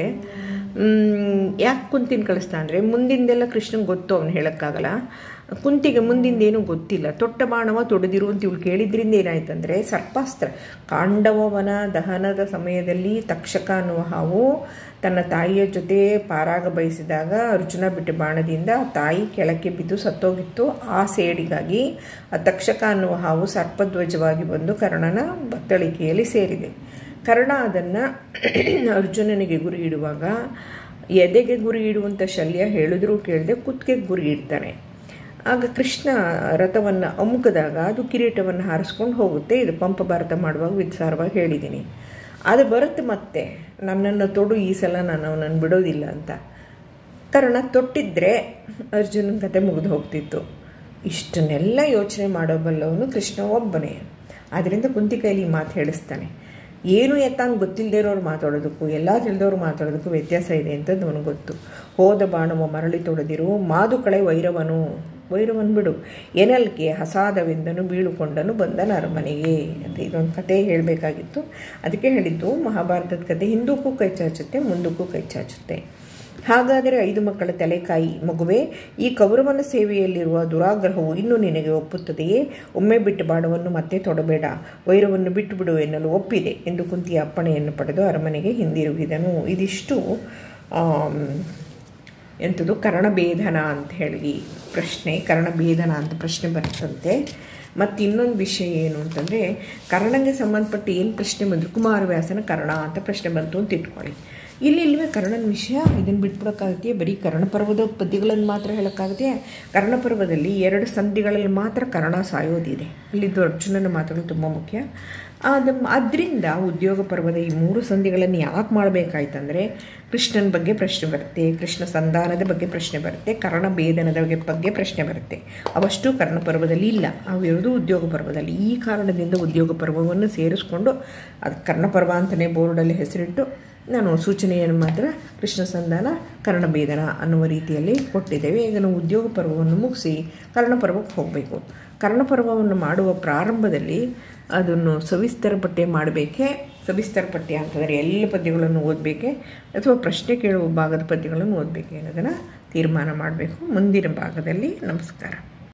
ಯಾಕೆ ಕುಂತಿನ ಕಳಿಸ್ತಾ ಅಂದರೆ ಮುಂದಿಂದೆಲ್ಲ ಕೃಷ್ಣಂಗೆ ಗೊತ್ತು ಅವ್ನು ಹೇಳೋಕ್ಕಾಗಲ್ಲ ಕುಂತಿಗೆ ಮುಂದಿಂದೇನೂ ಗೊತ್ತಿಲ್ಲ ತೊಟ್ಟ ಬಾಣವ ತೊಡೆದಿರು ಅಂತ ಇವಳು ಕೇಳಿದ್ರಿಂದ ಏನಾಯ್ತಂದರೆ ಸರ್ಪಾಸ್ತ್ರ ಕಾಂಡವವನ ದಹನದ ಸಮಯದಲ್ಲಿ ತಕ್ಷಕ ಅನ್ನುವ ಹಾವು ತನ್ನ ತಾಯಿಯ ಜೊತೆ ಪಾರಾಗ ಬಯಸಿದಾಗ ಅರ್ಜುನ ಬಿಟ್ಟ ಬಾಣದಿಂದ ತಾಯಿ ಕೆಳಕ್ಕೆ ಬಿದ್ದು ಸತ್ತೋಗಿತ್ತು ಆ ಸೇಡಿಗಾಗಿ ಆ ತಕ್ಷಕ ಅನ್ನುವ ಹಾವು ಸರ್ಪಧ್ವಜವಾಗಿ ಬಂದು ಕರ್ಣನ ಬತ್ತಳಿಕೆಯಲ್ಲಿ ಸೇರಿದೆ ಕರ್ಣ ಅದನ್ನು ಅರ್ಜುನನಿಗೆ ಗುರಿ ಇಡುವಾಗ ಎದೆಗೆ ಗುರಿ ಇಡುವಂಥ ಶಲ್ಯ ಹೇಳಿದ್ರೂ ಕೇಳದೆ ಕುತ್ತಿಗೆ ಗುರಿ ಇಡ್ತಾನೆ ಆಗ ಕೃಷ್ಣ ರಥವನ್ನು ಅಮುಕದಾಗ ಅದು ಕಿರೀಟವನ್ನು ಹಾರಿಸ್ಕೊಂಡು ಹೋಗುತ್ತೆ ಇದು ಪಂಪ ಭಾರತ ಮಾಡುವಾಗ ವಿಚಾರವಾಗಿ ಹೇಳಿದ್ದೀನಿ ಅದು ಬರುತ್ತೆ ಮತ್ತೆ ನನ್ನನ್ನು ತೊಡು ಈ ಸಲ ನಾನು ಅವನನ್ನು ಬಿಡೋದಿಲ್ಲ ಅಂತ ಕಾರಣ ತೊಟ್ಟಿದ್ರೆ ಅರ್ಜುನನ ಕತೆ ಮುಗಿದು ಹೋಗ್ತಿತ್ತು ಇಷ್ಟನ್ನೆಲ್ಲ ಯೋಚನೆ ಮಾಡೋಬಲ್ಲವನು ಕೃಷ್ಣ ಒಬ್ಬನೇ ಆದ್ದರಿಂದ ಕುಂತಿ ಕೈಲಿ ಈ ಮಾತು ಹೇಳಿಸ್ತಾನೆ ಏನು ಎತ್ತಂಗೆ ಗೊತ್ತಿಲ್ಲದೆ ಇರೋರು ಮಾತಾಡೋದಕ್ಕೂ ಎಲ್ಲ ತಿಳಿದವರು ಮಾತಾಡೋದಕ್ಕೂ ವ್ಯತ್ಯಾಸ ಇದೆ ಅಂತದ್ದು ಅವನು ಗೊತ್ತು ಹೋದ ಬಾಣವ ಮರಳಿ ತೊಡೆದಿರು ಮಾದುಕಳೆ ವೈರವನು ವೈರವನ್ ಬಿಡು ಎನಲ್ಕೆ ಹಸಾದವೆಂದನು ಬೀಳುಕೊಂಡನು ಬಂದನ ಅರಮನೆಗೆ ಅಂತ ಇದೊಂದು ಕತೆ ಹೇಳಬೇಕಾಗಿತ್ತು ಅದಕ್ಕೆ ಹೇಳಿದ್ದು ಮಹಾಭಾರತದ ಕತೆ ಹಿಂದಕ್ಕೂ ಕೈ ಚಾಚುತ್ತೆ ಮುಂದಕ್ಕೂ ಕೈ ಚಾಚುತ್ತೆ ಹಾಗಾದರೆ ಐದು ಮಕ್ಕಳ ತಲೆಕಾಯಿ ಮಗುವೆ ಈ ಕೌರವನ ಸೇವೆಯಲ್ಲಿರುವ ದುರಾಗ್ರಹವು ಇನ್ನೂ ನಿನಗೆ ಒಪ್ಪುತ್ತದೆಯೇ ಒಮ್ಮೆ ಬಿಟ್ಟು ಬಾಣವನ್ನು ಮತ್ತೆ ತೊಡಬೇಡ ವೈರವನ್ನು ಬಿಟ್ಟು ಬಿಡು ಎನ್ನಲು ಒಪ್ಪಿದೆ ಎಂದು ಕುಂತಿಯ ಅಪ್ಪಣೆಯನ್ನು ಪಡೆದು ಅರಮನೆಗೆ ಹಿಂದಿರುಗಿದನು ಇದಿಷ್ಟು ಎಂಥದ್ದು ಕರ್ಣಭೇದನ ಅಂತ ಹೇಳಿ ಪ್ರಶ್ನೆ ಕರ್ಣಭೇದನ ಅಂತ ಪ್ರಶ್ನೆ ಬರ್ತಂತೆ ಮತ್ತು ಇನ್ನೊಂದು ವಿಷಯ ಏನು ಅಂತಂದರೆ ಕರ್ಣಗೆ ಸಂಬಂಧಪಟ್ಟ ಏನು ಪ್ರಶ್ನೆ ಬಂದರು ಕುಮಾರವ್ಯಾಸನ ಕರ್ಣ ಅಂತ ಪ್ರಶ್ನೆ ಬಂತು ಅಂತ ಇಟ್ಕೊಳ್ಳಿ ಇಲ್ಲಿ ಇಲ್ವೇ ಕರ್ಣನ ವಿಷಯ ಇದನ್ನು ಬಿಟ್ಬಿಡೋಕ್ಕಾಗುತ್ತೆ ಬರೀ ಕರ್ಣಪರ್ವದ ಪದ್ಯಗಳನ್ನು ಮಾತ್ರ ಹೇಳೋಕ್ಕಾಗುತ್ತೆ ಕರ್ಣಪರ್ವದಲ್ಲಿ ಎರಡು ಸಂಧಿಗಳಲ್ಲಿ ಮಾತ್ರ ಕರ್ಣ ಸಾಯೋದಿದೆ ಅಲ್ಲಿದ್ದು ಅರ್ಜುನನ ಮಾತುಗಳು ತುಂಬ ಮುಖ್ಯ ಅದು ಅದರಿಂದ ಉದ್ಯೋಗ ಪರ್ವದ ಈ ಮೂರು ಸಂಧಿಗಳನ್ನು ಯಾಕೆ ಮಾಡಬೇಕಾಯ್ತಂದರೆ ಕೃಷ್ಣನ ಬಗ್ಗೆ ಪ್ರಶ್ನೆ ಬರುತ್ತೆ ಕೃಷ್ಣ ಸಂಧಾನದ ಬಗ್ಗೆ ಪ್ರಶ್ನೆ ಬರುತ್ತೆ ಕರ್ಣ ಭೇದನದ ಬಗ್ಗೆ ಪ್ರಶ್ನೆ ಬರುತ್ತೆ ಅವಷ್ಟು ಕರ್ಣಪರ್ವದಲ್ಲಿ ಇಲ್ಲ ಅವು ಇರೋದು ಉದ್ಯೋಗ ಪರ್ವದಲ್ಲಿ ಈ ಕಾರಣದಿಂದ ಉದ್ಯೋಗ ಪರ್ವವನ್ನು ಸೇರಿಸ್ಕೊಂಡು ಅದು ಕರ್ಣಪರ್ವ ಅಂತಲೇ ಬೋರ್ಡಲ್ಲಿ ಹೆಸರಿಟ್ಟು ನಾನು ಸೂಚನೆಯನ್ನು ಮಾತ್ರ ಕೃಷ್ಣ ಸಂಧಾನ ಕರ್ಣಭೇದನ ಅನ್ನುವ ರೀತಿಯಲ್ಲಿ ಕೊಟ್ಟಿದ್ದೇವೆ ಈಗ ನಾವು ಉದ್ಯೋಗ ಪರ್ವವನ್ನು ಮುಗಿಸಿ ಕರ್ಣಪರ್ವಕ್ಕೆ ಹೋಗಬೇಕು ಕರ್ಣಪರ್ವವನ್ನು ಮಾಡುವ ಪ್ರಾರಂಭದಲ್ಲಿ ಅದನ್ನು ಸವಿಸ್ತರ ಪಠ್ಯ ಮಾಡಬೇಕೆ ಸವಿಸ್ತರ ಪಠ್ಯ ಅಂತಂದರೆ ಎಲ್ಲ ಪದ್ಯಗಳನ್ನು ಓದಬೇಕೆ ಅಥವಾ ಪ್ರಶ್ನೆ ಕೇಳುವ ಭಾಗದ ಪದ್ಯಗಳನ್ನು ಓದಬೇಕೆ ಅನ್ನೋದನ್ನು ತೀರ್ಮಾನ ಮಾಡಬೇಕು ಮುಂದಿನ ಭಾಗದಲ್ಲಿ ನಮಸ್ಕಾರ